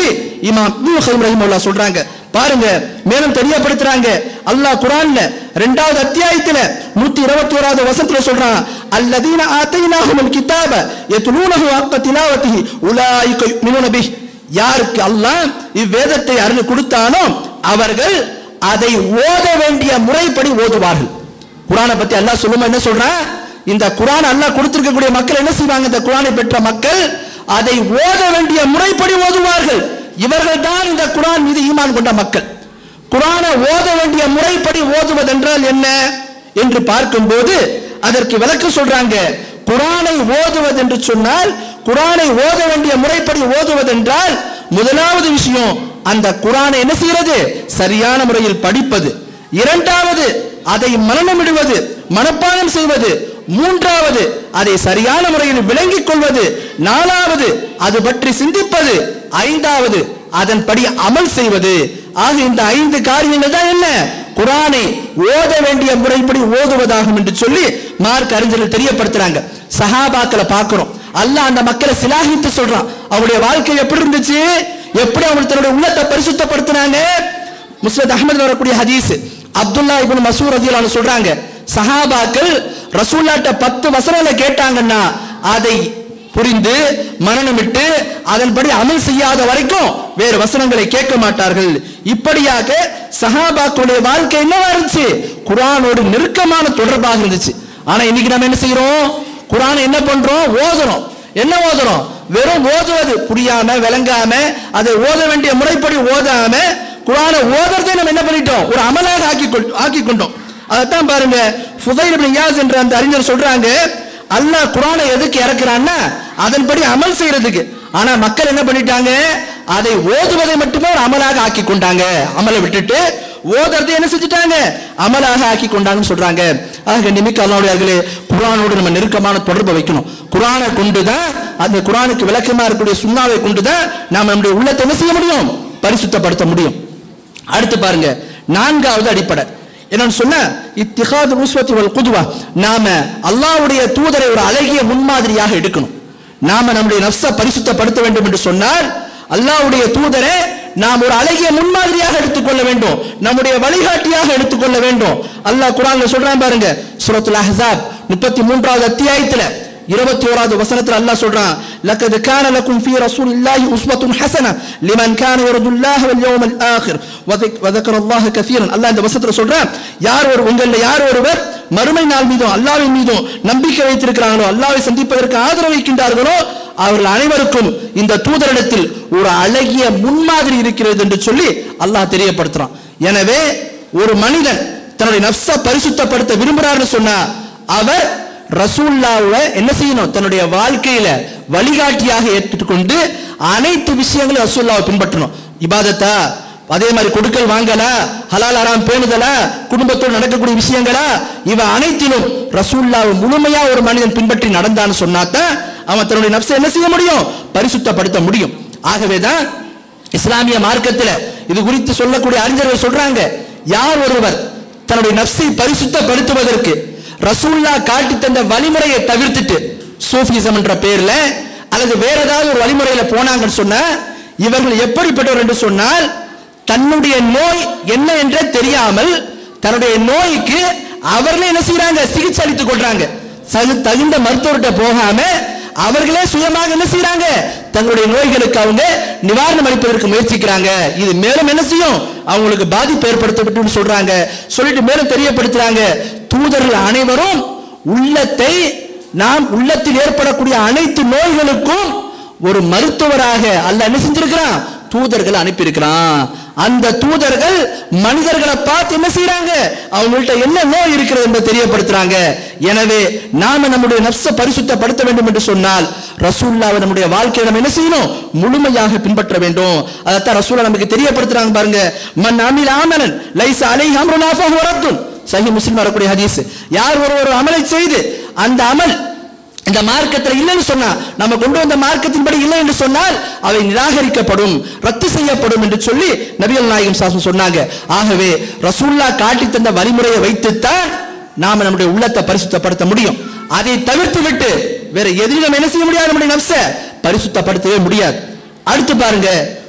இமாம் இப்னு கைம் ரஹிமஹுல்லாஹ் சொல்றாங்க பாருங்க மேலும் தெரியப்படுத்துறாங்க அல்லாஹ் குர்ஆன்ல இரண்டாவது அத்தியாயத்துல நூத்தி இருபத்தி ஓராவது வசனத்துல சொல்றான் அல்லதீன ஆத்தைனாஹுல் கிதாப யத்லூனஹு ஹக்க திலாவத்திஹி உலாயிக யுமினூன பிஹ் யாருக்கு அல்லாஹ் இவ்வேதத்தை அருள் கொடுத்தானோ அவர்கள் அதை ஓத வேண்டிய முறைப்படி ஓதுவார்கள் குரானை பத்தி அல்லாஹ் சொல்லுமா என்ன சொல்றான் இந்த குரான் அல்லாஹ் கொடுத்திருக்கக்கூடிய மக்கள் என்ன செய்வாங்க இந்த குரானை பெற்ற மக்கள் அதை ஓத வேண்டிய முறைப்படி ஓதுவார்கள் இவர்கள் தான் இந்த குரான் மீது ஈமான் கொண்ட மக்கள் குரானை ஓத வேண்டிய முறைப்படி ஓதுவதென்றால் என்ன என்று பார்க்கும்போது அதற்கு விளக்கம் சொல்றாங்க குரானை ஓதுவது என்று சொன்னால் குரானை ஓத வேண்டிய முறைப்படி ஓதுவதென்றால் முதலாவது விஷயம் அந்த குரானை என்ன செய்யறது சரியான முறையில் படிப்பது இரண்டாவது அதை மனநமிடுவது மனப்பாடம் செய்வது மூன்றாவது அதை சரியான முறையில் விளங்கிக் கொள்வது நாலாவது அது பற்றி சிந்திப்பது ஐந்தாவது அதன்படி அமல் செய்வது ஆக இந்த ஐந்து காரியங்கள் தான் என்ன குரானை ஓத வேண்டிய முறைப்படி ஓதுவதாகும் என்று சொல்லி மார்க் அறிஞர்கள் தெரியப்படுத்துறாங்க சஹாபாக்களை பார்க்கிறோம் அல்லாஹ் அந்த மக்களை சிலாகித்து சொல்றான் அவருடைய வாழ்க்கை எப்படி இருந்துச்சு எப்படி அவங்க தன்னுடைய உள்ளத்தை பரிசுத்தப்படுத்தினாங்க முஸ்லத் அஹமது வரக்கூடிய ஹதீஸ் அப்துல்லா இப்னு மசூர் ரதியல்லாஹு சொல்றாங்க சஹாபாக்கள் ரசூல்லாட்ட பத்து வசனங்களை கேட்டாங்கன்னா அதை புரிந்து மனநமிட்டு அதன்படி அமல் செய்யாத வரைக்கும் வேறு வசனங்களை கேட்க மாட்டார்கள் இப்படியாக சஹாபாக்களுடைய வாழ்க்கை என்னவா இருந்துச்சு குர்ஆனோடு நெருக்கமான தொடர்பாக இருந்துச்சு ஆனா இன்னைக்கு நம்ம என்ன செய்யறோம் குர்ஆனை என்ன பண்றோம் ஓதுறோம் என்ன ஓதுறோம் வெறும் ஓதுவது புரியாம விளங்காம அதை ஓத வேண்டிய முறைப்படி ஓதாம குரானை ஓதுறதை நம்ம என்ன பண்ணிட்டோம் ஒரு அமலாக ஆக்கி கொள்- ஆக்கி கொண்டோம் அதைத்தான் பாருங்க ஃபுதைல் இப்னு இயாஸ் என்ற அந்த அறிஞர் சொல்றாங்க அல்லாஹ் குரானை எதுக்கு இறக்குறான்னா அதன்படி அமல் செய்யறதுக்கு ஆனா மக்கள் என்ன பண்ணிட்டாங்க அதை ஓதுவதை மட்டுமே ஒரு அமலாக ஆக்கி கொண்டாங்க அமலை விட்டுட்டு ஓதுறதை என்ன செஞ்சுட்டாங்க அமலாக ஆக்கி கொண்டாங்கன்னு சொல்றாங்க ஆக நிமிக்க அல்லாவுடையார்களே குரானோடு நம்ம நெருக்கமான தொடர்பை வைக்கணும் குரானை கொண்டுதான் அந்த குரானுக்கு விளக்கமா இருக்கக்கூடிய சுண்ணாவை கொண்டுதான் நாம நம்முடைய உள்ளத்தை என்ன செய்ய முடியும் பரிசுத்தப்படுத்த முடியும் அடுத்து பாருங்க நான்காவது அடிப்படை என்னன்னு சொன்ன இத்திஹாது உஸ்வத்தி வல் குதுவா நாம அல்லாஹ்வுடைய தூதரை ஒரு அழகிய முன்மாதிரியாக எடுக்கணும் நாம நம்முடைய நஃப்ஸை பரிசுத்தப்படுத்த வேண்டும் என்று சொன்னால் அல்லாஹ்வுடைய தூதரை நாம் ஒரு அழகிய முன்மாதிரியாக எடுத்துக்கொள்ள வேண்டும் நம்முடைய வழிகாட்டியாக எடுத்துக்கொள்ள வேண்டும் அல்லாஹ் குர்ஆன்ல சொல்றான் பாருங்க சூரத்துல் அஹ்ஸாப் முப்பத்தி மூன்றாவது அத்தியாயத்துல இருபத்தி ஓராவது வசனத்துல அல்லாஹ் சொல்றான் லக்கது கான லக்கும் ஃபீ ரசூலில்லாஹி உஸ்வத்துன் ஹஸன லிமன் கான யர்ஜுல்லாஹ வல் யௌமல் ஆகிர் வதக்கர அல்லாஹ் கஸீரன் அல்லாஹ் இந்த வசனத்துல சொல்றான் யார் ஒரு உங்கள யார் ஒருவர் மறுமை நாள் மீதும் அல்லாஹ்வின் மீதும் நம்பிக்கை வைத்திருக்கிறார்களோ அல்லாஹ்வை சந்திப்பதற்கு ஆதரவு வைக்கின்றார்களோ அவர்கள் அனைவருக்கும் இந்த தூதரிடத்தில் ஒரு அழகிய முன்மாதிரி இருக்கிறது என்று சொல்லி அல்லாஹ் தெரியப்படுத்துறான் எனவே ஒரு மனிதன் தன்னுடைய நஃப்ஸை பரிசுத்தப்படுத்த விரும்புறாருன்னு சொன்னா அவர் ரசூல்லாவை என்ன செய்யணும் தன்னுடைய வாழ்க்கையில வழிகாட்டியாக ஏற்றுக்கொண்டு அனைத்து விஷயங்களும் ரசூல்லாவை பின்பற்றணும் இபாதத்தா அதே மாதிரி கொடுக்கல் வாங்கலா ஹலால் ஹராம் பேணுதலா குடும்பத்தோடு நடக்கக்கூடிய விஷயங்களா இவ அனைத்திலும் ரசூல்லாவை முழுமையா ஒரு மனிதன் பின்பற்றி நடந்தான்னு சொன்னாதான் அவன் தன்னுடைய நப்சை என்ன செய்ய முடியும் பரிசுத்தப்படுத்த முடியும் ஆகவேதான் இஸ்லாமிய மார்க்கத்துல இது குறித்து சொல்லக்கூடிய அறிஞர்கள் சொல்றாங்க யார் ஒருவர் தன்னுடைய நப்சை பரிசுத்தப்படுத்துவதற்கு ரசூல்லா காட்டி தந்த வழிமுறையை தவிர்த்துட்டு சூஃபிசம் என்ற பேர்ல அல்லது வேற ஏதாவது ஒரு வழிமுறையில போனாங்கன்னு சொன்னா இவர்கள் எப்படிப்பட்டவர் என்று சொன்னால் தன்னுடைய நோய் என்ன என்றே தெரியாமல் தன்னுடைய நோய்க்கு அவர்களே என்ன செய்யறாங்க சிகிச்சை அளித்துக் கொள்றாங்க சகு- தகுந்த மருத்துவர்கிட்ட போகாம அவர்களே சுயமாக என்ன செய்யறாங்க தங்களுடைய நோய்களுக்கு அவங்க நிவாரணம் அளிப்பதற்கு முயற்சிக்கிறாங்க இது மேலும் என்ன செய்யும் அவங்களுக்கு பாதிப்பு ஏற்படுத்தப்பட்டு சொல்றாங்க சொல்லிட்டு மேலும் தெரியப்படுத்துறாங்க தூதர்கள் அனைவரும் உள்ளத்தை நாம் உள்ளத்தில் ஏற்படக்கூடிய அனைத்து நோய்களுக்கும் ஒரு மருத்துவராக அல்ல என்ன செஞ்சிருக்கிறான் தூதர்கள் அனுப்பியிருக்கிறான் அந்த தூதர்கள் மனிதர்களை பார்த்து என்ன செய்யறாங்க அவங்கள்ட்ட என்ன நோய் இருக்கிறது என்பதை தெரியப்படுத்துறாங்க எனவே நாம நம்முடைய நப்சை பரிசுத்தப்படுத்த வேண்டும் என்று சொன்னால் ரசூல்லாவை நம்முடைய வாழ்க்கையை நம்ம என்ன செய்யணும் முழுமையாக பின்பற்ற வேண்டும் அதைத்தான் ரசூலா நமக்கு தெரியப்படுத்துறாங்க பாருங்க மன் அமில் ஆமனன் லைஸ் அலை அம்ருனா ஃபஹுவ ரத்துன் சஹி முஸ்லிம் வரக்கூடிய ஹதீஸ் யார் ஒரு ஒரு அமலை செய்து அந்த அமல் இந்த மார்க்கத்தில் இல்லைன்னு சொன்னா நம்ம கொண்டு வந்த மார்க்கத்தின்படி இல்லை என்று சொன்னால் அவை நிராகரிக்கப்படும் ரத்து செய்யப்படும் என்று சொல்லி நபிகள் நாயகம் சாசம் சொன்னாங்க ஆகவே ரசூல்லா காட்டி தந்த வழிமுறையை வைத்துத்தான் நாம நம்முடைய உள்ளத்தை பரிசுத்தப்படுத்த முடியும் அதை தவிர்த்து விட்டு வேற எதிலும் என்ன செய்ய முடியாது நம்முடைய நப்ச பரிசுத்தப்படுத்தவே முடியாது அடுத்து பாருங்க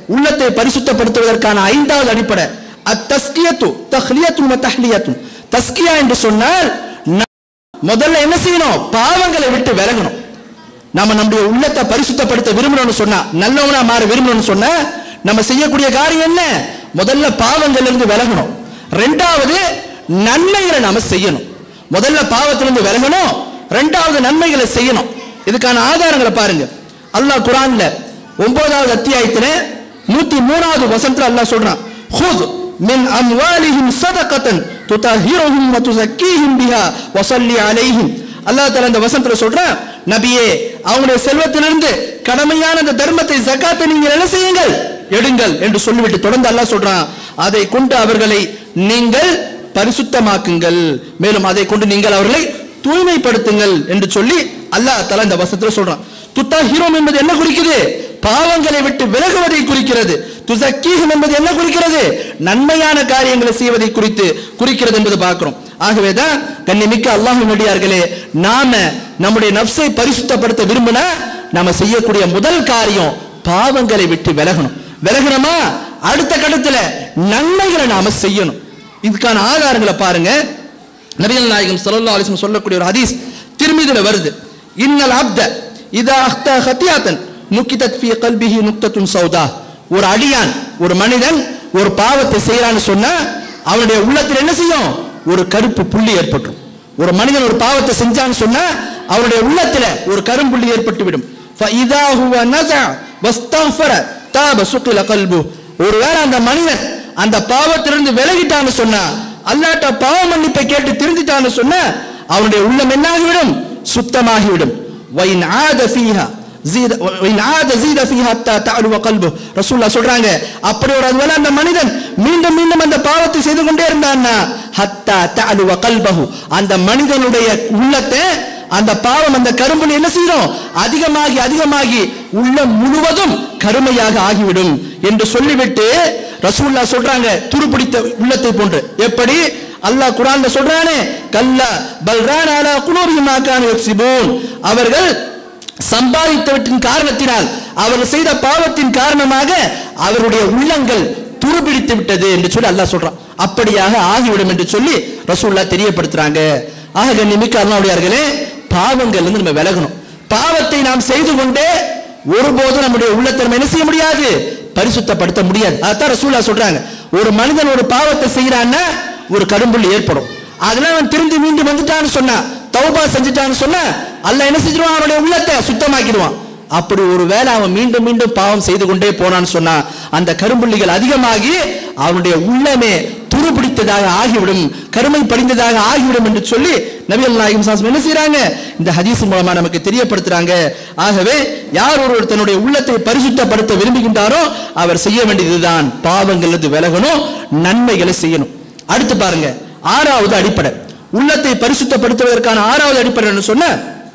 உள்ளத்தை பரிசுத்தப்படுத்துவதற்கான ஐந்தாவது அடிப்படை அத்தஸ்கியத்து தஹ்லியத்து வ தஹ்லியத்து தஸ்கியா என்று சொன்னால் ந- முதல்ல என்ன செய்யணும் பாவங்களை விட்டு விலகணும் நம்ம நம்முடைய உள்ளத்தை பரிசுத்தப்படுத்த விரும்பணும்னு சொன்னா நல்லவனா மாற விரும்பணும்னு சொன்னா நம்ம செய்யக்கூடிய காரியம் என்ன முதல்ல பாவங்கள்ல இருந்து விலகணும் ரெண்டாவது நன்மைகளை நாம செய்யணும் முதல்ல பாவத்திலிருந்து விலகணும் ரெண்டாவது நன்மைகளை செய்யணும் இதுக்கான ஆதாரங்களை பாருங்க அல்லாஹ் குரான்ல ஒன்பதாவது அத்தியாயத்துல நூத்தி மூணாவது வசனத்துல அல்லாஹ் சொல்றான் ஹுத் மின் அம்வாலிஹிம் சதகத்தன் துதஹிருஹும் வ துஸக்கீஹிம் பிஹா வ ஸல்லி அலைஹிம் அல்லாஹ் தஆலா இந்த வசனத்துல சொல்றான் நபியே அவங்களுடைய செல்வத்திலிருந்து கடமையான அந்த தர்மத்தை ஜகாத்தை நீங்கள் என்ன செய்யுங்கள் எடுங்கள் என்று சொல்லிவிட்டு தொடர்ந்து அல்லாஹ் சொல்றான் அதை கொண்டு அவர்களை நீங்கள் பரிசுத்தமாக்குங்கள் மேலும் அதை கொண்டு நீங்கள் அவர்களை தூய்மைப்படுத்துங்கள் என்று சொல்லி அல்லாஹ் தஆலா இந்த வசனத்துல சொல்றான் துத்தஹிரும் என்பது என்ன குறிக்குது பாவங்களை விட்டு விலகுவதை குறிக்கிறது துசக்கீகம் என்பது என்ன குறிக்கிறது நன்மையான காரியங்களை செய்வதை குறித்து குறிக்கிறது என்பது பார்க்கிறோம் ஆகவேதான் கண்ணிமிக்க அல்லாஹ் நடிகார்களே நாம நம்முடைய நப்சை பரிசுத்தப்படுத்த விரும்பினா நாம செய்யக்கூடிய முதல் காரியம் பாவங்களை விட்டு விலகணும் விலகணுமா அடுத்த கட்டத்துல நன்மைகளை நாம செய்யணும் இதுக்கான ஆதாரங்களை பாருங்க நபிகள் நாயகம் ஸல்லல்லாஹு அலைஹி வஸல்லம் சொல்லக்கூடிய ஒரு ஹதீஸ் திருமிதில வருது இன்னல் அப்த இதா அஹ்தா ஹத்தியாத்தன் நுக்கிதத் ஃபீ கல்பிஹி நுக்தத்துன் சௌதா ஒரு அடியான் ஒரு மனிதன் ஒரு பாவத்தை செய்யறான்னு சொன்னா அவனுடைய உள்ளத்தில் என்ன செய்யும் ஒரு கருப்பு புள்ளி ஏற்பட்டுரும் ஒரு மனிதன் ஒரு பாவத்தை செஞ்சான்னு சொன்னா அவனுடைய உள்ளத்துல ஒரு கரும்புள்ளி ஏற்பட்டு விடும் فإذا هو نزع واستغفر تاب سقل قلبه ஒருவேளை அந்த மனிதன் அந்த பாவத்திலிருந்து விலகிட்டான்னு சொன்னா அல்லாட்ட பாவ மன்னிப்பை கேட்டு திருந்திட்டான்னு சொன்னா அவனுடைய உள்ளம் என்னாகிவிடும் சுத்தமாகிவிடும் வைன் ஆத ஃபீஹா زيد وإن عاد زيد فيها حتى تعلو قلبه ரசூல்லா சொல்றாங்க அப்படி ஒரு ஒருவேளை அந்த மனிதன் மீண்டும் மீண்டும் அந்த பாவத்தை செய்து கொண்டே இருந்தான்னா ஹத்தா தஅலு கல்பஹு அந்த மனிதனுடைய உள்ளத்தை அந்த பாவம் அந்த கரும்புல என்ன செய்யும் அதிகமாகி அதிகமாகி உள்ளம் முழுவதும் கருமையாக ஆகிவிடும் என்று சொல்லிவிட்டு ரசூல்லா சொல்றாங்க துருப்பிடித்த உள்ளத்தை போன்று எப்படி அல்லாஹ் குர்ஆன்ல சொல்றானே கல்லா பல்ரான அலா குலூபிஹிம் மா கானு யக்ஸிபூன் அவர்கள் சம்பாதித்தவற்றின் காரணத்தினால் அவர்கள் செய்த பாவத்தின் காரணமாக அவருடைய உள்ளங்கள் துருபிடித்து விட்டது என்று சொல்லி அல்லாஹ் சொல்றான் அப்படியாக ஆகிவிடும் என்று சொல்லி ரசூல்லா தெரியப்படுத்துறாங்க ஆக கண்ணிமிக்க அல்லாவுடையார்களே பாவங்கள் இருந்து நம்ம விலகணும் பாவத்தை நாம் செய்து கொண்டே ஒருபோதும் நம்முடைய உள்ளத்தை நம்ம என்ன செய்ய முடியாது பரிசுத்தப்படுத்த முடியாது அதான் ரசூல்லா சொல்றாங்க ஒரு மனிதன் ஒரு பாவத்தை செய்யறான்னா ஒரு கடும்புள்ளி ஏற்படும் அதெல்லாம் அவன் திரும்பி மீண்டும் வந்துட்டான்னு சொன்னா தௌபா செஞ்சுட்டான்னு சொன்னா அல்லாஹ் என்ன செஞ்சிருவான் அவனுடைய உள்ளத்தை சுத்தமாக்கிடுவான் அப்படி ஒரு வேளை அவன் மீண்டும் மீண்டும் பாவம் செய்து கொண்டே போனான்னு சொன்னா அந்த கரும்புள்ளிகள் அதிகமாகி அவனுடைய உள்ளமே துருபிடித்ததாக ஆகிவிடும் கருமை படிந்ததாக ஆகிவிடும் என்று சொல்லி நபிகள் நாயகம் சாஸ்திரம் என்ன செய்றாங்க இந்த ஹதீஸ் மூலமா நமக்கு தெரியப்படுத்துறாங்க ஆகவே யார் ஒருவர் தன்னுடைய உள்ளத்தை பரிசுத்தப்படுத்த விரும்புகின்றாரோ அவர் செய்ய வேண்டியதுதான் பாவங்கள் விலகணும் நன்மைகளை செய்யணும் அடுத்து பாருங்க ஆறாவது அடிப்படை உள்ளத்தை பரிசுத்தப்படுத்துவதற்கான ஆறாவது அடிப்படை என்ன சொன்ன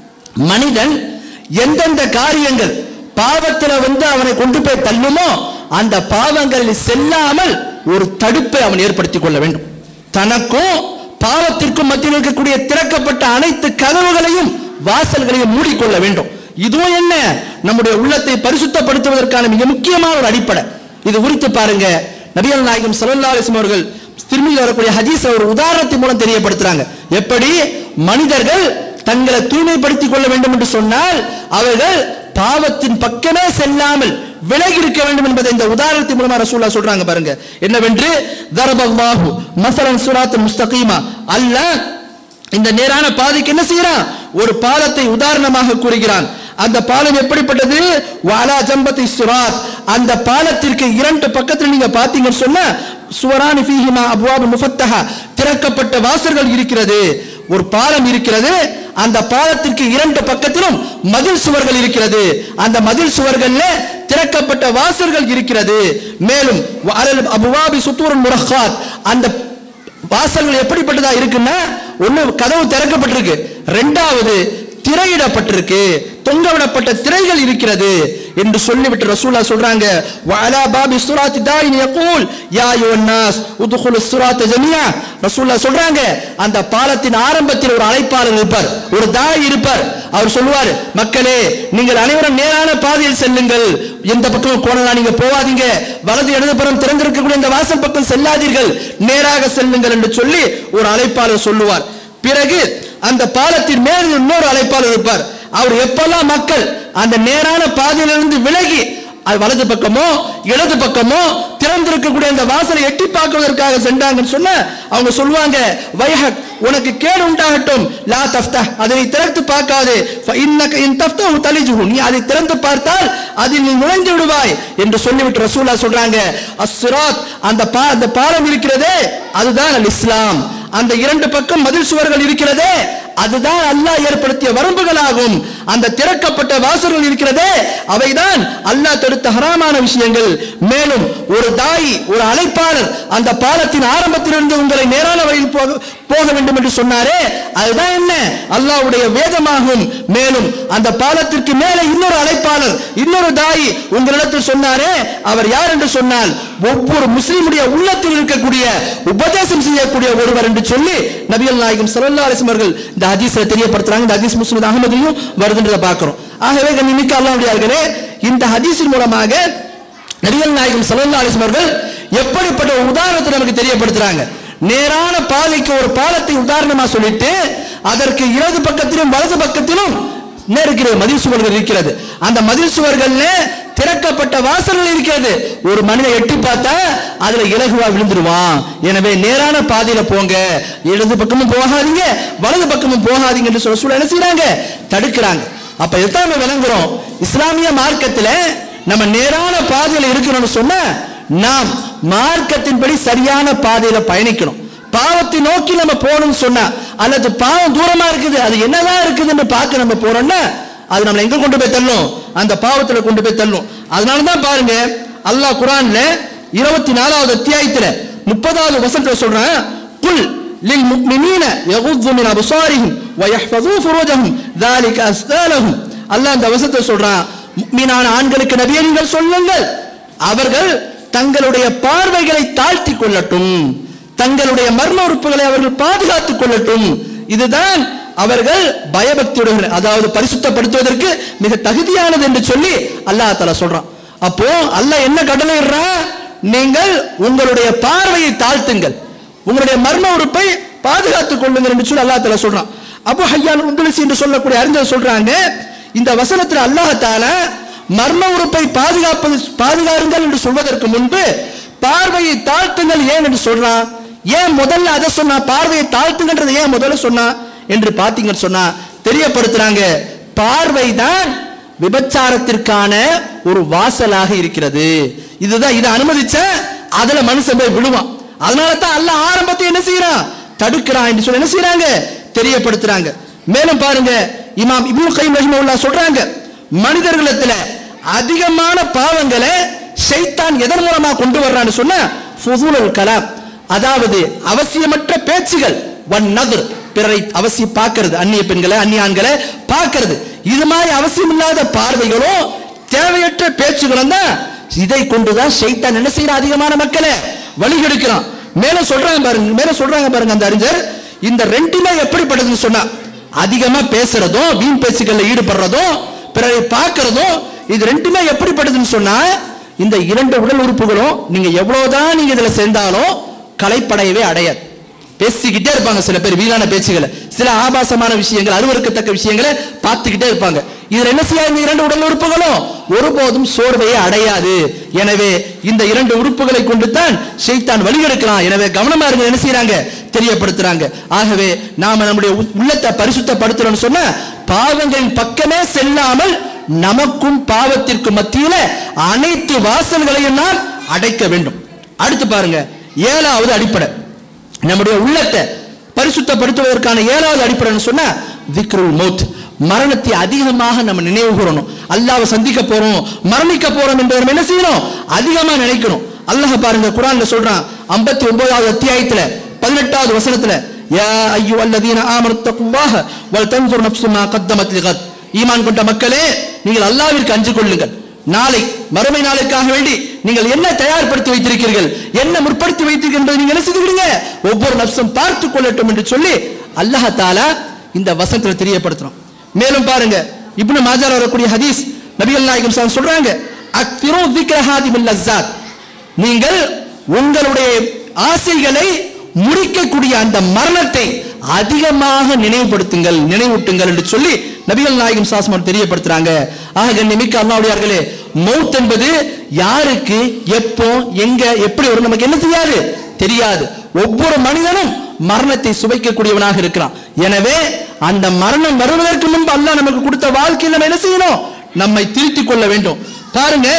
மனிதன் எந்தெந்த காரியங்கள் பாவத்துல வந்து அவனை கொண்டு போய் தள்ளுமோ அந்த பாவங்களில் செல்லாமல் ஒரு தடுப்பை அவன் ஏற்படுத்திக் கொள்ள வேண்டும் தனக்கும் பாவத்திற்கும் மத்தியில் இருக்கக்கூடிய திறக்கப்பட்ட அனைத்து கதவுகளையும் வாசல்களையும் மூடிக்கொள்ள வேண்டும் இதுவும் என்ன நம்முடைய உள்ளத்தை பரிசுத்தப்படுத்துவதற்கான மிக முக்கியமான ஒரு அடிப்படை இது குறித்து பாருங்க நபிகள் நாயகம் ஸல்லல்லாஹு அலைஹி வஸல்லம் அவர்கள் திரும்பி வரக்கூடிய ஹதீஸ் ஒரு உதாரணத்தின் மூலம் தெரியப்படுத்துறாங்க எப்படி மனிதர்கள் தங்களை தூய்மைப்படுத்திக் கொள்ள வேண்டும் என்று சொன்னால் அவர்கள் பாவத்தின் பக்கமே செல்லாமல் விலகி இருக்க வேண்டும் என்பதை இந்த உதாரணத்தின் மூலமா ரசூல்லா சொல்றாங்க பாருங்க என்னவென்று தரபல்லாஹு மசலன் சுராத் முஸ்தகீமா அல்லாஹ் இந்த நேரான பாதைக்கு என்ன செய்யறான் ஒரு பாலத்தை உதாரணமாக கூறுகிறான் அந்த பாலம் எப்படிப்பட்டது வாலா ஜம்பத்தி சுராத் அந்த பாலத்திற்கு இரண்டு பக்கத்தில் நீங்க பாத்தீங்கன்னு சொன்னா சுவரானி ஃபீஹிமா அப்வாபு முஃபத்தஹா திறக்கப்பட்ட வாசல்கள் இருக்கிறது ஒரு பாலம் இருக்கிறது அந்த பாலத்திற்கு இரண்டு பக்கத்திலும் மதில் சுவர்கள் இருக்கிறது அந்த மதில் சுவர்கள்ல திறக்கப்பட்ட வாசல்கள் இருக்கிறது மேலும் அலல் அபுவாபி சுத்தூரன் முரஹாத் அந்த வாசல்கள் எப்படிப்பட்டதா இருக்குன்னா ஒண்ணு கதவு திறக்கப்பட்டிருக்கு ரெண்டாவது திரையிடப்பட்டிருக்கு தொங்கவிடப்பட்ட திரைகள் இருக்கிறது என்று சொல்லிவிட்டு ரசூலா சொல்றாங்க வஅலா பாபி சுராத்தி தாயின் யகூல் யா அய்யுஹன் நாஸ் உத்குலு சுராத்த ஜமியா ரசூலா சொல்றாங்க அந்த பாலத்தின் ஆரம்பத்தில் ஒரு அழைப்பாளர் இருப்பார் ஒரு தாய் இருப்பார் அவர் சொல்லுவார் மக்களே நீங்கள் அனைவரும் நேரான பாதையில் செல்லுங்கள் எந்த பக்கம் போனலாம் நீங்க போகாதீங்க வலது இடதுபுறம் திறந்திருக்கக்கூடிய இந்த வாசல் பக்கம் செல்லாதீர்கள் நேராக செல்லுங்கள் என்று சொல்லி ஒரு அழைப்பாளர் சொல்லுவார் பிறகு அந்த பாலத்தின் மேல் இன்னொரு அழைப்பாளர் இருப்பார் அவர் எப்பெல்லாம் மக்கள் அந்த நேரான பாதையிலிருந்து விலகி அது வலது பக்கமோ இடது பக்கமோ திறந்திருக்கக்கூடிய அந்த வாசலை எட்டி பார்க்கிறதற்காக சென்றாங்கன்னு சொன்ன அவங்க சொல்லுவாங்க வைஹக் உனக்கு கேடு உண்டாகட்டும் லா தஃப்தா அதை நீ திறந்து பார்க்காதே இன்னக இன் தஃப்தஹு தலிஜுஹு நீ அதை திறந்து பார்த்தால் அதில் நீ நுழைந்து விடுவாய் என்று சொல்லிவிட்டு ரசூலா சொல்றாங்க அஸ்ஸிராத் அந்த பா அந்த பாலம் இருக்கிறதே அதுதான் அல் இஸ்லாம் அந்த இரண்டு பக்கம் மதில் சுவர்கள் இருக்கிறதே அதுதான் அல்லாஹ் ஏற்படுத்திய வரம்புகளாகும் அந்த திறக்கப்பட்ட வாசல்கள் இருக்கிறதே அவைதான் அல்லாஹ் தடுத்த ஹராமான விஷயங்கள் மேலும் ஒரு தாய் ஒரு அழைப்பாளர் அந்த பாலத்தின் ஆரம்பத்திலிருந்து உங்களை நேரான வழியில் போக போக வேண்டும் என்று சொன்னாரே அதுதான் என்ன அல்லாஹ்வுடைய வேதமாகும் மேலும் அந்த பாலத்திற்கு மேலே இன்னொரு அழைப்பாளர் இன்னொரு தாய் உங்களிடத்தில் சொன்னாரே அவர் யார் என்று சொன்னால் ஒவ்வொரு முஸ்லிமுடைய உள்ளத்தில் இருக்கக்கூடிய உபதேசம் செய்யக்கூடிய ஒருவர் என்று சொல்லி நபிகள் நாயகம் ஸல்லல்லாஹு அலைஹி வஸல்லம் அவர்கள் இந்த ஹதீஸை தெரியப்படுத்துறாங்க இந்த ஹதீஸ் முஸ்லிம் அகமதியும் வருதுன்றதை பார்க்கிறோம் ஆகவே கண்ணிமிக்க அல்லாஹ்வுடையார்களே இந்த ஹதீஸின் மூலமாக நபிகள் நாயகம் ஸல்லல்லாஹு அலைஹி வஸல்லம் அவர்கள் எப்படிப்பட்ட ஒரு உதாரணத்தை நமக்கு தெரியப்படுத்துறாங்க நேரான பாதைக்கு ஒரு பாலத்தை உதாரணமா சொல்லிட்டு அதற்கு இடது பக்கத்திலும் வலது பக்கத்திலும் என்ன இருக்கிறது மதில் சுவர்கள் இருக்கிறது அந்த மதில் சுவர்கள்ல திறக்கப்பட்ட வாசல்கள் இருக்கிறது ஒரு மனிதன் எட்டி பார்த்தா அதுல இலகுவா விழுந்துருவான் எனவே நேரான பாதையில போங்க இடது பக்கமும் போகாதீங்க வலது பக்கமும் போகாதீங்க என்று சொல்ல சொல்ல என்ன செய்றாங்க தடுக்கிறாங்க அப்ப இதான் நம்ம விளங்குறோம் இஸ்லாமிய மார்க்கத்துல நம்ம நேரான பாதையில இருக்கணும்னு சொன்னா நாம் மார்க்கத்தின்படி சரியான பாதையில பயணிக்கணும் பாவத்தை நோக்கி நம்ம போகணும்னு சொன்னா அல்லது பாவம் தூரமா இருக்குது அது என்னதான் இருக்குதுன்னு பார்க்க நம்ம போறோம்னா அது நம்மளை எங்க கொண்டு போய் தள்ளும் அந்த பாவத்துல கொண்டு போய் தள்ளும் அதனால தான் பாருங்க அல்லாஹ் குரான்ல இருபத்தி நாலாவது அத்தியாயத்துல முப்பதாவது வசனத்துல சொல்றான் குல் லில் முக்மினீன யகுது மின் அப்சாரிஹிம் வயஹ்ஃபது ஃபுரூஜஹும் ذلك அஸ்கா லஹும் அல்லாஹ் அந்த வசனத்தை சொல்றான் முக்மினான ஆண்களுக்கு நபியே நீங்கள் சொல்லுங்கள் அவர்கள் தங்களுடைய பார்வைகளை தாழ்த்தி கொள்ளட்டும் தங்களுடைய மர்ம உறுப்புகளை அவர்கள் பாதுகாத்துக் கொள்ளட்டும் இதுதான் அவர்கள் பயபக்தியுடன் அதாவது பரிசுத்தப்படுத்துவதற்கு மிக தகுதியானது என்று சொல்லி அல்லாஹ் தஆலா சொல்றான் அப்போ அல்லாஹ் என்ன கடலை நீங்கள் உங்களுடைய பார்வையை தாழ்த்துங்கள் உங்களுடைய மர்ம உறுப்பை பாதுகாத்துக் கொள்ளுங்கள் என்று சொல்லி அல்லாஹ் தஆலா சொல்றான் அபு ஹய்யான் உந்துலிசி என்று சொல்லக்கூடிய அறிஞர் சொல்றாங்க இந்த வசனத்தில் அல்லாஹ் தஆலா மர்ம உறுப்பை பாதுகாப்பது பாதுகாருங்கள் என்று சொல்வதற்கு முன்பு பார்வையை தாழ்த்துங்கள் ஏன் என்று சொல்றான் ஏன் முதல்ல அதை சொன்னா பார்வையை தாழ்த்துங்கன்றது ஏன் முதல்ல சொன்னா என்று பார்த்தீங்கன்னு சொன்னா தெரியப்படுத்துறாங்க பார்வைதான் விபச்சாரத்திற்கான ஒரு வாசலாக இருக்கிறது இதுதான் இதை அனுமதிச்ச அதுல மனுஷன் போய் விழுவான் அதனால தான் அல்லாஹ் ஆரம்பத்தை என்ன செய்யறான் தடுக்கிறான் என்று சொல்லி என்ன செய்யறாங்க தெரியப்படுத்துறாங்க மேலும் பாருங்க இமாம் இப்னு கைம் ரஹிமஹுல்லாஹ் சொல்றாங்க மனிதர்களிடத்துல அதிகமான பாவங்களை ஷைத்தான் எதன் மூலமா கொண்டு வர்றான்னு சொன்னா ஃபுதுலுல் கலாம் அதாவது அவசியமற்ற பேச்சுகள் ஒன் நதுர் பிறரை அவசியம் பார்க்கிறது அந்நிய பெண்களை அந்நிய ஆண்களை பார்க்கிறது இது மாதிரி அவசியம் இல்லாத பார்வைகளும் தேவையற்ற பேச்சுகளும் தான் இதை கொண்டுதான் ஷைத்தான் என்ன செய்யற அதிகமான மக்களை வழிகெடுக்கிறான் மேல சொல்றாங்க பாருங்க மேல சொல்றாங்க பாருங்க அந்த அறிஞர் இந்த ரெண்டுமே எப்படிப்பட்டதுன்னு சொன்னா அதிகமா பேசுறதும் வீண் பேச்சுக்கள்ல ஈடுபடுறதும் பிறரை பார்க்கறதும் இது ரெண்டுமே எப்படிப்பட்டதுன்னு சொன்னா இந்த இரண்டு உடல் உறுப்புகளும் நீங்க எவ்வளவுதான் நீங்க இதுல சேர்ந்தாலும் கலைப்படையவே அடையாது பேசிக்கிட்டே இருப்பாங்க சில பேர் வீணான பேச்சுகளை சில ஆபாசமான விஷயங்கள் அருவருக்கத்தக்க விஷயங்களை பார்த்துக்கிட்டே இருப்பாங்க இதுல என்ன செய்யாது இந்த இரண்டு உடல் உறுப்புகளும் ஒருபோதும் சோர்வையை அடையாது எனவே இந்த இரண்டு உறுப்புகளை கொண்டு தான் ஷைத்தான் வழிகெடுக்கலாம் எனவே கவனமா இருங்க என்ன செய்யறாங்க தெரியப்படுத்துறாங்க ஆகவே நாம நம்முடைய உ- உள்ளத்தை பரிசுத்தப்படுத்துறோம்னு சொன்னா பாவங்களின் பக்கமே செல்லாமல் நமக்கும் பாவத்திற்கு மத்தியில அனைத்து வாசல்களையும் நாம் அடைக்க வேண்டும் அடுத்து பாருங்க ஏழாவது அடிப்படை நம்முடைய உள்ளத்தை பரிசுத்தப்படுத்துவதற்கான ஏழாவது அடிப்படைன்னு சொன்னா விக்ருல் மௌத் மரணத்தை அதிகமாக நம்ம நினைவு கூறணும் அல்லாஹ்வை சந்திக்க போறோம் மரணிக்க போறோம் என்பதை நம்ம என்ன செய்யணும் அதிகமா நினைக்கணும் அல்லாஹ் பாருங்க குர்ஆன்ல சொல்றான் 59வது ஒன்பதாவது அத்தியாயத்துல பதினெட்டாவது வசனத்துல யா ஐயோ அல்லதீன ஆமர்த்தகுல்லாஹ வல் தன்சுர் நஃப்சு மா கத்தமத் லிகத் ஈமான் கொண்ட மக்களே நீங்கள் அல்லாஹ்விற்கு அஞ்சு கொள்ளுங்கள் நாளை மறுமை நாளுக்காக வேண்டி நீங்கள் என்ன தயார்படுத்தி வைத்திருக்கிறீர்கள் என்ன முற்படுத்தி வைத்திருக்கிறீர்கள் என்பதை நீங்கள் என்ன செய்துவிடுங்க ஒவ்வொரு நப்சும் பார்த்து கொள்ளட்டும் என்று சொல்லி அல்லாஹ் தாலா இந்த வசனத்துல தெரியப்படுத்துறோம் மேலும் பாருங்க இப்னு மாஜால வரக்கூடிய ஹதீஸ் நபிகள் நாயகம் ஸல்லல்லாஹு அலைஹி வஸல்லம் சொல்றாங்க அக்திரு திக்ரஹாதி மின் லஸ்ஸாத் நீங்கள் உங்களுடைய ஆசைகளை முடிக்கக்கூடிய அந்த மரணத்தை அதிகமாக நினைவுபடுத்துங்கள் நினைவூட்டுங்கள் என்று சொல்லி நபிகள் நாயகம் சாஸ்மன் தெரியப்படுத்துறாங்க ஆக கண்ணிமிக்க அல்லாவுடையார்களே மௌத் என்பது யாருக்கு எப்போ எங்க எப்படி வரும் நமக்கு என்ன தெரியாது தெரியாது ஒவ்வொரு மனிதனும் மரணத்தை சுவைக்கக்கூடியவனாக இருக்கிறான் எனவே அந்த மரணம் வருவதற்கு முன்பு அல்லாஹ் நமக்கு கொடுத்த வாழ்க்கையில் நம்ம என்ன செய்யணும் நம்மை திருத்திக் கொள்ள வேண்டும் பாருங்க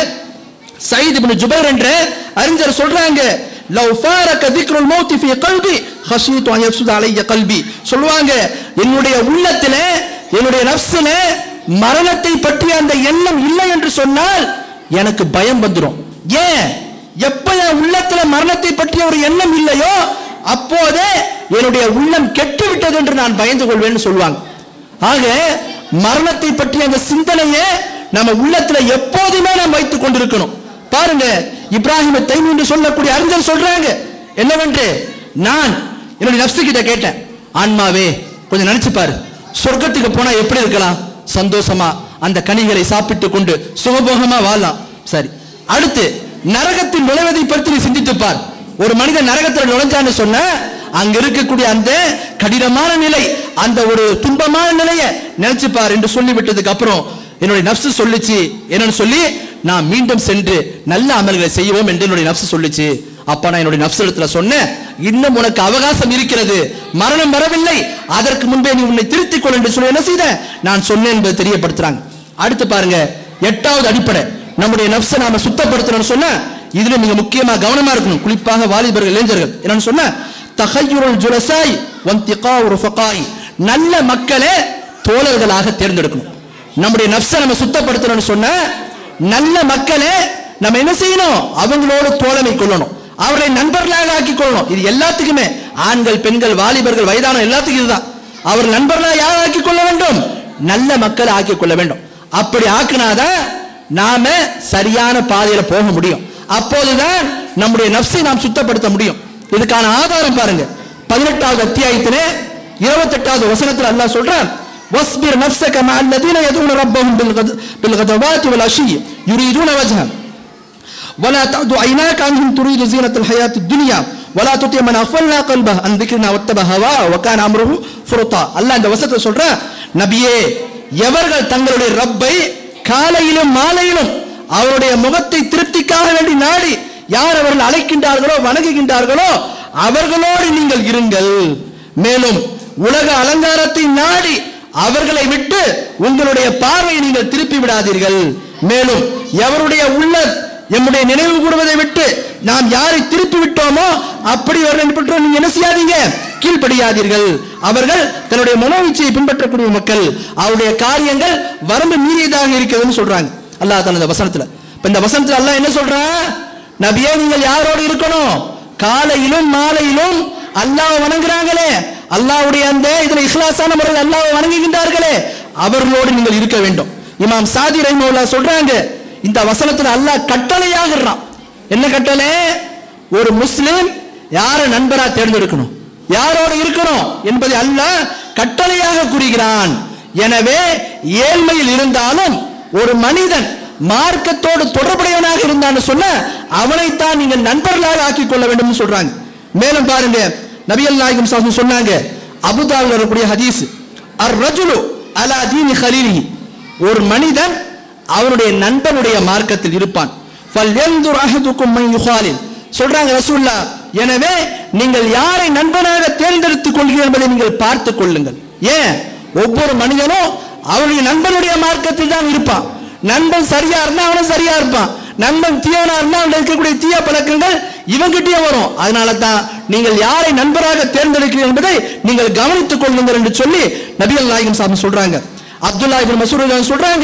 சயீத் இப்னு ஜுபைர் என்ற அறிஞர் சொல்றாங்க லவ் ஃபாரக திக்ருல் மௌத் ஃபீ கல்பி ஹஷீது அன் யஃப்சுத அலைய கல்பி சொல்லுவாங்க என்னுடைய உள்ளத்துல என்னுடைய நஃப்ஸில மரணத்தை பற்றிய அந்த எண்ணம் இல்லை என்று சொன்னால் எனக்கு பயம் வந்துடும் ஏன் எப்ப என் உள்ளத்துல மரணத்தை பற்றிய ஒரு எண்ணம் இல்லையோ அப்போதே என்னுடைய உள்ளம் கெட்டு விட்டது என்று நான் பயந்து கொள்வேன்னு சொல்லுவாங்க ஆக மரணத்தை பற்றிய அந்த சிந்தனையை நம்ம உள்ளத்துல எப்போதுமே நாம் வைத்துக் கொண்டிருக்கணும் பாருங்க இப்ராஹிம் தைமி என்று சொல்லக்கூடிய அறிஞர் சொல்றாங்க என்னவென்று நான் என்னுடைய நப்சு கிட்ட கேட்டேன் ஆன்மாவே கொஞ்சம் நினைச்சு பாரு சொர்க்கத்துக்கு போனா எப்படி இருக்கலாம் சந்தோஷமா அந்த கனிகளை சாப்பிட்டு கொண்டு சுகபோகமா வாழலாம் சரி அடுத்து நரகத்தில் நுழைவதை பற்றி நீ சிந்தித்து பார் ஒரு மனிதன் நரகத்தில் நுழைஞ்சான்னு சொன்ன அங்க இருக்கக்கூடிய அந்த கடினமான நிலை அந்த ஒரு துன்பமான நிலையை நினைச்சு பார் என்று சொல்லி விட்டதுக்கு அப்புறம் என்னுடைய நப்சு சொல்லுச்சு என்னன்னு சொல்லி நான் மீண்டும் சென்று நல்ல அமல்களை செய்வோம் என்று என்னுடைய நப்சு சொல்லுச்சு அப்ப நான் என்னுடைய நப்சு இடத்துல சொன்னேன் இன்னும் உனக்கு அவகாசம் இருக்கிறது மரணம் வரவில்லை அதற்கு முன்பே நீ உன்னை திருத்திக் கொள் என்று சொல்லி என்ன செய்த நான் சொன்னேன் என்பதை தெரியப்படுத்துறாங்க அடுத்து பாருங்க எட்டாவது அடிப்படை நம்முடைய நப்சை நாம சுத்தப்படுத்தணும்னு சொன்னா இதுல மிக முக்கியமா கவனமா இருக்கணும் குறிப்பாக வாலிபர்கள் இளைஞர்கள் என்னன்னு சொன்னா தகையுருள் ஜுலசாய் வந்திகா ருஃபகாய் நல்ல மக்களை தோழர்களாக தேர்ந்தெடுக்கணும் நம்முடைய நப்சை நம்ம சுத்தப்படுத்தணும்னு சொன்னா நல்ல மக்களை நம்ம என்ன செய்யணும் அவங்களோட தோழமை கொள்ளணும் அவர்களை நண்பர்களாக ஆக்கி கொள்ளணும் இது எல்லாத்துக்குமே ஆண்கள் பெண்கள் வாலிபர்கள் வயதான எல்லாத்துக்கும் இதுதான் அவர் நண்பர்களாக யார் ஆக்கி கொள்ள வேண்டும் நல்ல மக்களை ஆக்கி கொள்ள வேண்டும் அப்படி ஆக்குனாதான் நாம சரியான பாதையில போக முடியும் அப்போதுதான் நம்முடைய நப்சை நாம் சுத்தப்படுத்த முடியும் இதுக்கான ஆதாரம் பாருங்க பதினெட்டாவது அத்தியாயத்திலே இருபத்தெட்டாவது வசனத்தில் அல்லாஹ் சொல்றான் واصبر نفسك مع الذين يدعون ربهم بالغد- بالغدوات والعشي يريدون وجهه ولا تعد عيناك عنهم تريد زينة الحياة الدنيا ولا تطع من أغفلنا قلبه عن ذكرنا واتبع هواه وكان أمره فرطا அல்லாஹ் இந்த வசனத்தை சொல்ற நபியே எவர்கள் தங்களுடைய ரப்பை காலையிலும் மாலையிலும் அவருடைய முகத்தை திருப்திக்காக வேண்டி நாடி யார் அவர்கள் அழைக்கின்றார்களோ வணங்குகின்றார்களோ அவர்களோடு நீங்கள் இருங்கள் மேலும் உலக அலங்காரத்தை நாடி அவர்களை விட்டு உங்களுடைய பார்வையை நீங்கள் திருப்பி விடாதீர்கள் மேலும் எவருடைய உள்ள எம்முடைய நினைவு கூறுவதை விட்டு நாம் யாரை திருப்பி விட்டோமோ அப்படி அவர்கள் பற்றி நீங்க என்ன செய்யாதீங்க கீழ்ப்படியாதீர்கள் அவர்கள் தன்னுடைய மனோவிச்சையை பின்பற்றக்கூடிய மக்கள் அவருடைய காரியங்கள் வரம்பு மீறியதாக இருக்கிறதுன்னு சொல்றாங்க அல்லாஹ் தனது வசனத்துல இப்ப இந்த வசனத்துல அல்லாஹ் என்ன சொல்றான் நபியே நீங்கள் யாரோடு இருக்கணும் காலையிலும் மாலையிலும் அல்லாஹ் வணங்குறாங்களே அல்லாஹ்வுடைய அந்த இதுல இஹ்லாஸான முறையில் அல்லாஹ் வணங்குகின்றார்களே அவர்களோடு நீங்கள் இருக்க வேண்டும் இமாம் சாதி ரஹிமவுல்லா சொல்றாங்க இந்த வசனத்துல அல்லாஹ் கட்டளையாகிறான் என்ன கட்டளை ஒரு முஸ்லிம் யாரை நண்பரா தேர்ந்தெடுக்கணும் யாரோடு இருக்கணும் என்பதை அல்லாஹ் கட்டளையாக கூறுகிறான் எனவே ஏழ்மையில் இருந்தாலும் ஒரு மனிதன் மார்க்கத்தோடு தொடர்புடையவனாக இருந்தான்னு சொன்ன அவனைத்தான் நீங்கள் நண்பர்களாக ஆக்கிக் கொள்ள வேண்டும் சொல்றாங்க மேலும் பாருங்க நபியல் நாயகம் சாசன் சொன்னாங்க அபுதாவில் வரக்கூடிய ஹதீஸ் அர் ரஜுலு அலா தீனி ஹலீலிஹி ஒரு மனிதன் அவனுடைய நண்பனுடைய மார்க்கத்தில் இருப்பான் ஃபல்யன்துர் அஹதுக்கும் மன் யுகாலில் சொல்றாங்க ரசூல்லா எனவே நீங்கள் யாரை நண்பனாக தேர்ந்தெடுத்துக் கொள்கிறீர்கள் என்பதை நீங்கள் பார்த்துக் கொள்ளுங்கள் ஏன் ஒவ்வொரு மனிதனும் அவனுடைய நண்பனுடைய மார்க்கத்தில் தான் இருப்பான் நண்பன் சரியா இருந்தா அவனும் சரியா இருப்பான் நண்பன் தீயவனா இருந்தா அவன் இருக்கக்கூடிய தீய பழக்கங்கள் இவங்கிட்டே வரும் அதனால தான் நீங்கள் யாரை நண்பராக தேர்ந்தெடுக்கிறீர்கள் என்பதை நீங்கள் கவனித்துக் கொள்ளுங்கள் என்று சொல்லி நபிகள் நாயகம் சாமி சொல்றாங்க அப்துல்லா இப்னு மசூர் சொல்றாங்க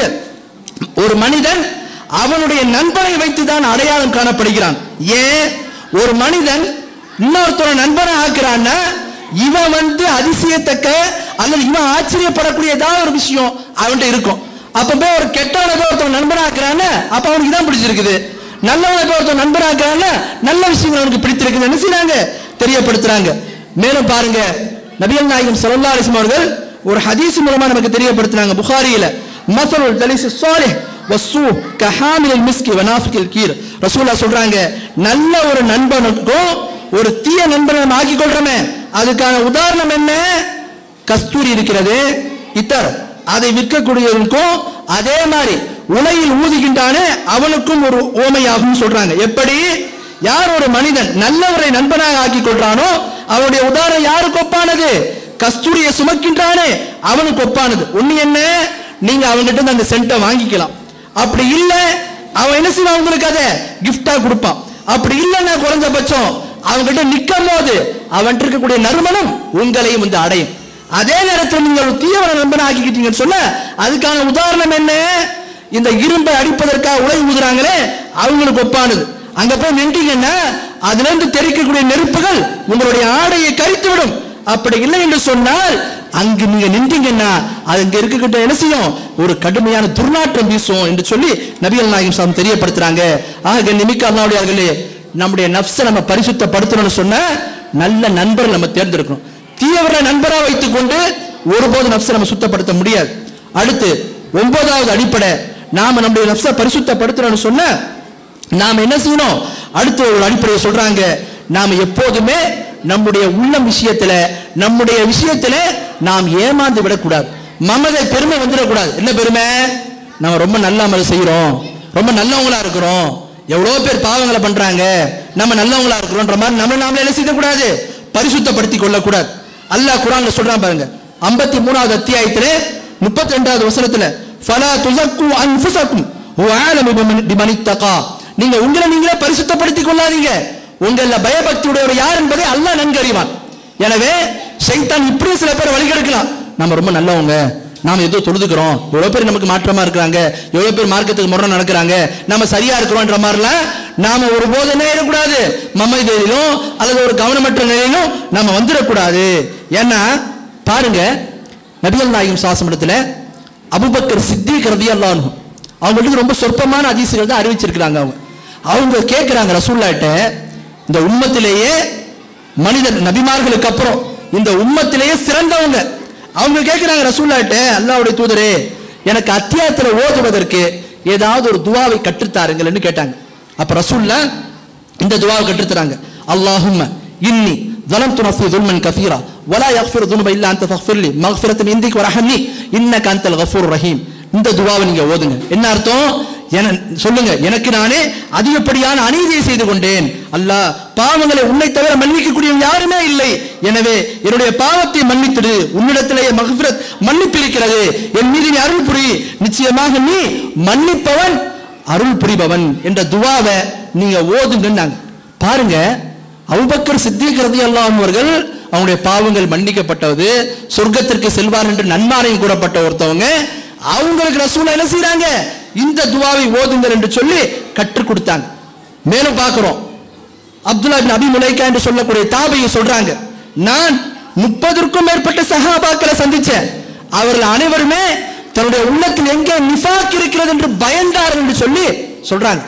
ஒரு மனிதன் அவனுடைய நண்பனை வைத்துதான் அடையாளம் காணப்படுகிறான் ஏன் ஒரு மனிதன் இன்னொருத்தர நண்பனை ஆக்குறான்னா இவன் வந்து அதிசயத்தக்க அல்லது இவன் ஆச்சரியப்படக்கூடிய ஏதாவது ஒரு விஷயம் அவன்கிட்ட இருக்கும் அப்ப போய் ஒரு கெட்டவனை போய் ஒருத்தன் நண்பனாக்குறான்னு அப்ப அவனுக்கு இதான் பிடிச்சிருக்குது நல்லவனை போய் ஒருத்தன் நண்பனாக்குறான்னு நல்ல விஷயங்கள் அவனுக்கு பிடித்திருக்குது என்ன செய்றாங்க தெரியப்படுத்துறாங்க மேலும் பாருங்க நபிகள் நாயகம் ஸல்லல்லாஹு அலைஹி வஸல்லம் அவர்கள் ஒரு ஹதீஸ் மூலமா நமக்கு தெரியப்படுத்துறாங்க புகாரியில மஸலுல் தலிஸ் ஸாலிஹ் வஸ்ஸூ கஹாமில் மிஸ்கி வனாஃபிகில் கீர் ரசூலுல்லாஹ் சொல்றாங்க நல்ல ஒரு நண்பனுக்கும் ஒரு தீய நண்பனை நம்ம ஆக்கிக் கொள்றோமே அதுக்கான உதாரணம் என்ன கஸ்தூரி இருக்கிறது இத்தர் அதை விற்கக்கூடியவனுக்கும் அதே மாதிரி உலையில் ஊதுகின்றானே அவனுக்கும் ஒரு ஓமையாகும் சொல்றாங்க எப்படி யார் ஒரு மனிதன் நல்லவரை நண்பனாக ஆக்கிக் கொள்றானோ அவனுடைய உதாரணம் யாருக்கு ஒப்பானது கஸ்தூரியை சுமக்கின்றானே அவனுக்கு ஒப்பானது ஒண்ணு என்ன நீங்க அவன்கிட்ட இருந்து அந்த சென்ட்டை வாங்கிக்கலாம் அப்படி இல்ல அவன் என்ன செய்வான் உங்களுக்கு அதை கிஃப்டா கொடுப்பான் அப்படி இல்லைன்னா குறைஞ்சபட்சம் அவன்கிட்ட நிக்கும் போது அவன்கிட்ட இருக்கக்கூடிய நறுமணம் உங்களையும் வந்து அடையும் அதே நேரத்தில் நீங்கள் ஒரு தீவிர நண்பனை ஆக்கிக்கிட்டீங்கன்னு சொன்ன அதுக்கான உதாரணம் என்ன இந்த இரும்பை அடிப்பதற்காக உலை ஊதுறாங்களே அவங்களுக்கு ஒப்பானது அங்க போய் நின்றீங்கன்னா அதுல இருந்து தெறிக்கக்கூடிய நெருப்புகள் உங்களுடைய ஆடையை கரித்து விடும் அப்படி இல்லை என்று சொன்னால் அங்கு நீங்க நின்றீங்கன்னா அது இங்க இருக்கிட்ட என்ன செய்யும் ஒரு கடுமையான துர்நாற்றம் வீசும் என்று சொல்லி நபிகள் நாயகம் சாமி தெரியப்படுத்துறாங்க ஆக நிமிக்க அல்லாவுடையார்களே நம்முடைய நப்சை நம்ம பரிசுத்தப்படுத்தணும்னு சொன்ன நல்ல நண்பரை நம்ம தேர்ந்தெடுக்கணும் தீவிர நண்பரா வைத்துக் கொண்டு ஒருபோது நப்சை நம்ம சுத்தப்படுத்த முடியாது அடுத்து ஒன்பதாவது அடிப்படை நாம நம்முடைய நப்சை பரிசுத்தப்படுத்தணும்னு சொன்ன நாம் என்ன செய்யணும் அடுத்த ஒரு அடிப்படையை சொல்றாங்க நாம் எப்போதுமே நம்முடைய உள்ளம் விஷயத்துல நம்முடைய விஷயத்துல நாம் ஏமாந்து விடக்கூடாது மமதை பெருமை வந்துடக்கூடாது என்ன பெருமை நம்ம ரொம்ப நல்ல அமல் செய்யறோம் ரொம்ப நல்லவங்களா இருக்கிறோம் எவ்வளவு பேர் பாவங்களை பண்றாங்க நம்ம நல்லவங்களா இருக்கிறோம்ன்ற மாதிரி நம்ம நாமளே என்ன செய்யக்கூடாது பரிசுத்தப்படுத்திக் கொள்ளக்கூடாது அல்லாஹ் குரான்ல சொல்றான் பாருங்க ஐம்பத்தி மூணாவது அத்தியாயத்திலே முப்பத்தி ரெண்டாவது வசனத்துல ஃபலா துசக்கு அன்ஃபுசக்கும் வஅலமு பிமன் பிமனித்தகா நீங்க உங்களை நீங்களே பரிசுத்தப்படுத்திக் கொள்ளாதீங்க உங்கள பயபக்தியுடையவர் யார் என்பதை அல்லாஹ் நன்கு அறிவான் எனவே சைத்தான் இப்படி சில பேர் வழிகெடுக்கலாம் நம்ம ரொம்ப நல்லவங்க நாம ஏதோ தொழுதுக்கிறோம் எவ்வளவு பேர் நமக்கு மாற்றமா இருக்கிறாங்க எவ்வளவு பேர் மார்க்கத்துக்கு முரணா நடக்கிறாங்க நம்ம சரியா இருக்கிறோம்ன்ற மாதிரிலாம் நாம ஒரு போது என்ன ஆயிடக்கூடாது மமதையிலும் அல்லது ஒரு கவனமற்ற நிலையிலும் நம்ம வந்துடக்கூடாது ஏன்னா பாருங்க நபிகள் நாயகம் சாசமடத்துல அபுபக்கர் சித்திக் ரதியல்லாஹு அன்ஹு அவங்களுக்கு ரொம்ப சொற்பமான அதிசயங்கள் தான் அறிவிச்சிருக்கிறாங்க அவங்க அவங்க கேட்கிறாங்க ரசூல்லாட்ட இந்த உம்மத்திலேயே மனிதர் நபிமார்களுக்கு அப்புறம் இந்த உம்மத்திலேயே சிறந்தவங்க அவங்க கேட்கிறாங்க ரசூல்லாட்ட அல்லாஹ்வுடைய தூதரே எனக்கு அத்தியாயத்துல ஓதுவதற்கு ஏதாவது ஒரு துவாவை கற்றுத்தாருங்கள்னு கேட்டாங்க அப்ப ரசூல்லா இந்த துவாவை கற்றுத்தராங்க அல்லாஹும்ம இன்னி ظلمت نفسي ظلما كثيرا ولا يغفر الذنوب الا انت فاغفر لي مغفرة من عندك وارحمني انك انت الغفور الرحيم இந்த துவாவை நீங்க ஓதுங்க என்ன அர்த்தம் என சொல்லுங்க எனக்கு நானே அதிகப்படியான அநீதியை செய்து கொண்டேன் அல்லாஹ் பாவங்களை உன்னை தவிர மன்னிக்கக்கூடிய யாருமே இல்லை எனவே என்னுடைய பாவத்தை மன்னித்திடு உன்னிடத்திலேயே மகஃபிரத் மன்னிப்பு இருக்கிறது என் மீது நீ அருள் புரி நிச்சயமாக நீ மன்னிப்பவன் அருள் புரிபவன் என்ற துவாவை நீங்க ஓதுங்கன்னாங்க பாருங்க அபூபக்கர் சித்திக் ரலியல்லாஹு அவர்கள் அவங்களுடைய பாவங்கள் மன்னிக்கப்பட்டது சொர்க்கத்திற்கு செல்வார் என்று நன்மாரையும் கூறப்பட்ட ஒருத்தவங்க அவங்களுக்கு ரசூலா என்ன செய்றாங்க இந்த துவாவை ஓதுங்கள் என்று சொல்லி கற்றுக் கொடுத்தாங்க மேலும் பார்க்கிறோம் அப்துல்லா பின் அபி முலைக்கா என்று சொல்லக்கூடிய தாபையை சொல்றாங்க நான் முப்பதற்கும் மேற்பட்ட சஹாபாக்களை சந்திச்சேன் அவர்கள் அனைவருமே தன்னுடைய உள்ளத்தில் எங்கே நிஃபாக் இருக்கிறது என்று பயந்தார்கள் என்று சொல்லி சொல்றாங்க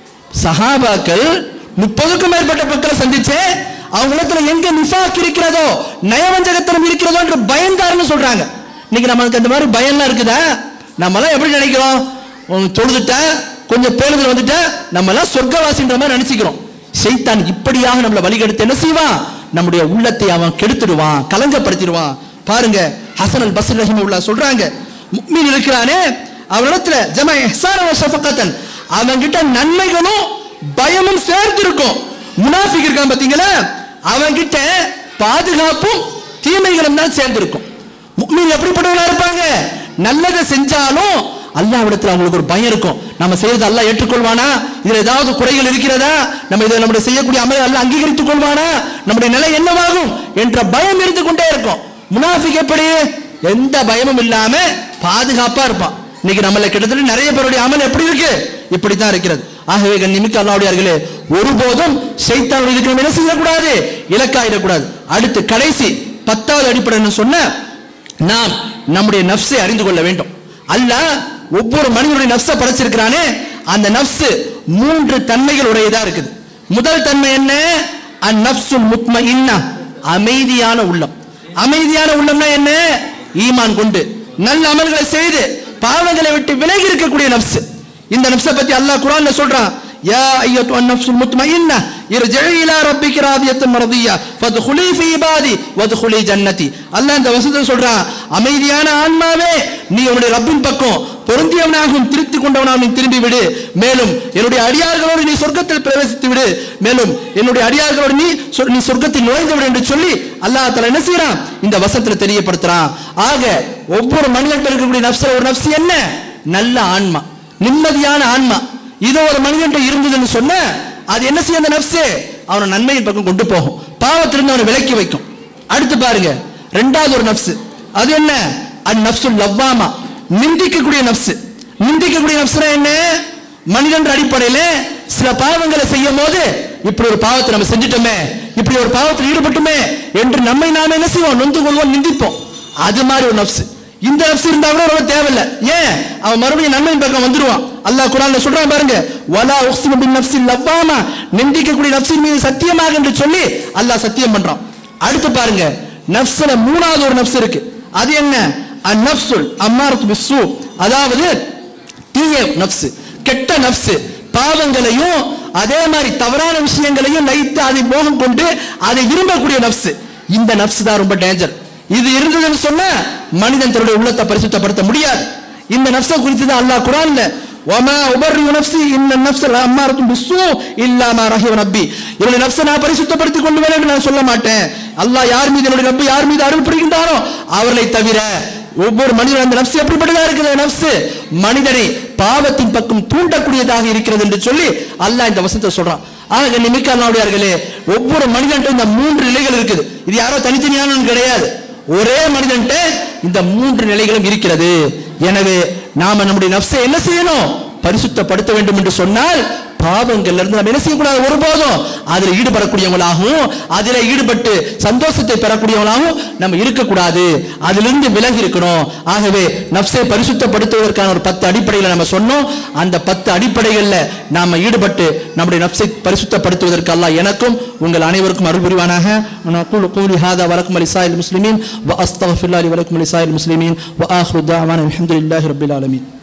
சஹாபாக்கள் முப்பதுக்கும் மேற்பட்ட மக்களை சந்திச்சு அவங்க இடத்துல எங்க நிஃபாக் இருக்கிறதோ நயவஞ்சகத்தனம் இருக்கிறதோ என்று பயந்தாருன்னு சொல்றாங்க இன்னைக்கு நமக்கு அந்த மாதிரி பயம்லாம் இருக்குதா நம்மலாம் எப்படி நினைக்கிறோம் உம், தொழுதுட்டா கொஞ்சம் பேருந்தில் வந்துட்டா நம்ம எல்லாம் சொர்க்கவாசின்ற மாதிரி நினைச்சுக்கிறோம் சைத்தான் இப்படியாக நம்மளை வழிகெடுத்து என்ன செய்வான் நம்முடைய உள்ளத்தை அவன் கெடுத்துடுவான் கலங்கப்படுத்திடுவான் பாருங்க ஹசன் அல் பஸ்ரி ரஹிமவுல்லா சொல்றாங்க முக்மீன் இருக்கிறானே அவனிடத்துல ஜம இஹ்சான வ ஷஃபகத்தன் அவன்கிட்ட நன்மைகளும் பயமும் சேர்ந்து இருக்கும் முனாஃபிக் இருக்கான் பாத்தீங்களா அவன்கிட்ட பாதுகாப்பும் தீமைகளும் தான் சேர்ந்து இருக்கும் முக்மீன் எப்படிப்பட்டவங்களா இருப்பாங்க நல்லதை செஞ்சாலும் அல்லாஹ்விடத்தில் அவங்களுக்கு ஒரு பயம் இருக்கும் நம்ம செய்யறது அல்லாஹ் ஏற்றுக்கொள்வானா இதுல ஏதாவது குறைகள் இருக்கிறதா நம்ம இதை நம்முடைய செய்யக்கூடிய அமல் அல்லாஹ் அங்கீகரித்துக் கொள்வானா நம்முடைய நிலை என்னவாகும் என்ற பயம் இருந்து கொண்டே இருக்கும் முனாஃபிக் எப்படி எந்த பயமும் இல்லாம பாதுகாப்பா இருப்பான் இன்னைக்கு நம்மள கிட்டத்தட்ட நிறைய பேருடைய அமல் எப்படி இருக்கு இப்படித்தான் இருக்கிறது ஆகவே கண்ணிமிக்க அல்லாவுடையார்களே ஒருபோதும் சைத்தானுடைய இதுக்கு நம்ம என்ன செய்யக்கூடாது இலக்காயிடக்கூடாது அடுத்து கடைசி பத்தாவது அடிப்படைன்னு சொன்ன நாம் நம்முடைய நஃப்ஸை அறிந்து கொள்ள வேண்டும் அல்லாஹ் ஒவ்வொரு மனிதனுடைய நப்சை படைச்சிருக்கிறானே அந்த நப்சு மூன்று தன்மைகள் உடையதா இருக்குது முதல் தன்மை என்ன அந்நப்சுல் முத்மஇன்னா அமைதியான உள்ளம் அமைதியான உள்ளம்னா என்ன ஈமான் கொண்டு நல்ல அமல்களை செய்து பாவங்களை விட்டு விலகி இருக்கக்கூடிய நப்சு இந்த நப்சை பத்தி அல்லாஹ் குர்ஆன்ல சொல்றான் யா அய்யத்துஹா நஃப்ஸுல் முத்மஇன்னா இர்ஜிஇ இலா ரப்பிக ராதியத்தன் மர்தியா ஃபத்குலி ஃபீ இபாதி வத்குலி ஜன்னதி அல்லாஹ் இந்த வசனத்தில் சொல்றான் அமைதியான ஆன்மாவே நீ உன்னுடைய ரப்பின் பக்கம் பொருந்தியவனாகவும் திருத்தி கொண்டவனாகவும் நீ திரும்பி விடு மேலும் என்னுடைய அடியார்களோடு நீ சொர்க்கத்தில் பிரவேசித்து விடு மேலும் என்னுடைய அடியார்களோடு நீ சொ- நீ சொர்க்கத்தில் நுழைந்து விடு என்று சொல்லி அல்லாஹ் தஆலா என்ன செய்றான் இந்த வசனத்தில் தெரியப்படுத்துறான் ஆக ஒவ்வொரு மனிதன்கிட்ட இருக்கக்கூடிய நப்ச ஒரு நப்சு என்ன நல்ல ஆன்மா நிம்மதியான ஆன்மா இது ஒரு மனிதன்கிட்ட இருந்ததுன்னு சொன்ன அது என்ன செய்ய அந்த நப்சு அவனை நன்மையின் பக்கம் கொண்டு போகும் பாவத்திலிருந்து அவனை விலக்கி வைக்கும் அடுத்து பாருங்க ரெண்டாவது ஒரு நப்சு அது என்ன அந் நப்சுல் லவ்வாமா நிந்திக்கக்கூடிய நப்சு நிந்திக்கக்கூடிய நப்சுனா என்ன மனிதன்ற அடிப்படையில சில பாவங்களை செய்யும் போது இப்படி ஒரு பாவத்தை நம்ம செஞ்சுட்டோமே இப்படி ஒரு பாவத்தில் ஈடுபட்டுமே என்று நம்மை நாம என்ன செய்வோம் நொந்து கொள்வோம் நிந்திப்போம் அது மாதிரி ஒரு நப்சு இந்த நப்சு இருந்தா கூட ரொம்ப தேவையில்லை ஏன் அவன் மறுபடியும் நன்மையின் பக்கம் வந்துருவான் அல்லாஹ் குரான்ல சொல்றான் பாருங்க வலா உக்ஸிமு பின் நஃப்ஸில் லவ்வாமா நிந்திக்கக்கூடிய நப்சின் மீது சத்தியமாக என்று சொல்லி அல்லாஹ் சத்தியம் பண்றான் அடுத்து பாருங்க நப்ஸ்ல மூணாவது ஒரு நப்ஸ் இருக்கு அது என்ன அந்நப்சுல் அம்மாரத்து பிஸ்ஸு அதாவது தீய நப்சு கெட்ட நப்சு பாவங்களையும் அதே மாதிரி தவறான விஷயங்களையும் லைத்து அதை மோகம் கொண்டு அதை விரும்பக்கூடிய நப்சு இந்த நப்சு தான் ரொம்ப டேஞ்சர் இது இருந்ததுன்னு சொன்னா மனிதன் தன்னுடைய உள்ளத்தை பரிசுத்தப்படுத்த முடியாது இந்த நப்சை குறித்து தான் அல்லாஹ் குரான்ல வமா உபர்ரி நப்சி இன்ன நப்ச அம்மாரத்தும் பிஸ்ஸு இல்லாம ரஹிவ நப்பி என்னுடைய நப்சை நான் பரிசுத்தப்படுத்திக் கொள்வேன் என்று நான் சொல்ல மாட்டேன் அல்லாஹ் யார் மீது என்னுடைய ரப்பு யார் மீது அருள் புரிகின்றாரோ அவர்களை தவிர ஒவ்வொரு மனிதன் அந்த நப்சு எப்படிப்பட்டதா இருக்குது அந்த நப்சு மனிதனை பாவத்தின் பக்கம் தூண்டக்கூடியதாக இருக்கிறது என்று சொல்லி அல்லாஹ் இந்த வசனத்தை சொல்றான் ஆக நிமிக்க அல்லாவுடையார்களே ஒவ்வொரு மனிதன்ட்ட இந்த மூன்று நிலைகள் இருக்குது இது யாரோ தனித்தனியான கிடையாது ஒரே மனிதன்ட்ட இந்த மூன்று நிலைகளும் இருக்கிறது எனவே நாம நம்முடைய நப்சை என்ன செய்யணும் பரிசுத்தப்படுத்த வேண்டும் என்று சொன்னால் பாவங்கள்ல இருந்து நம்ம என்ன செய்யக்கூடாது ஒருபோதும் அதில் ஈடுபடக்கூடியவங்களாகவும் அதில் ஈடுபட்டு சந்தோஷத்தை பெறக்கூடியவங்களாகவும் நம்ம இருக்கக்கூடாது அதிலிருந்து விலகி இருக்கணும் ஆகவே நப்சை பரிசுத்தப்படுத்துவதற்கான ஒரு பத்து அடிப்படையில் நம்ம சொன்னோம் அந்த பத்து அடிப்படைகளில் நாம ஈடுபட்டு நம்முடைய நப்சை பரிசுத்தப்படுத்துவதற்கு அல்லாஹ் எனக்கும் உங்கள் அனைவருக்கும் அருள் புரிவானாக ونقول قولي هذا ولكم ولسائر المسلمين واستغفر الله لي ولكم ولسائر المسلمين واخر دعوانا الحمد لله رب العالمين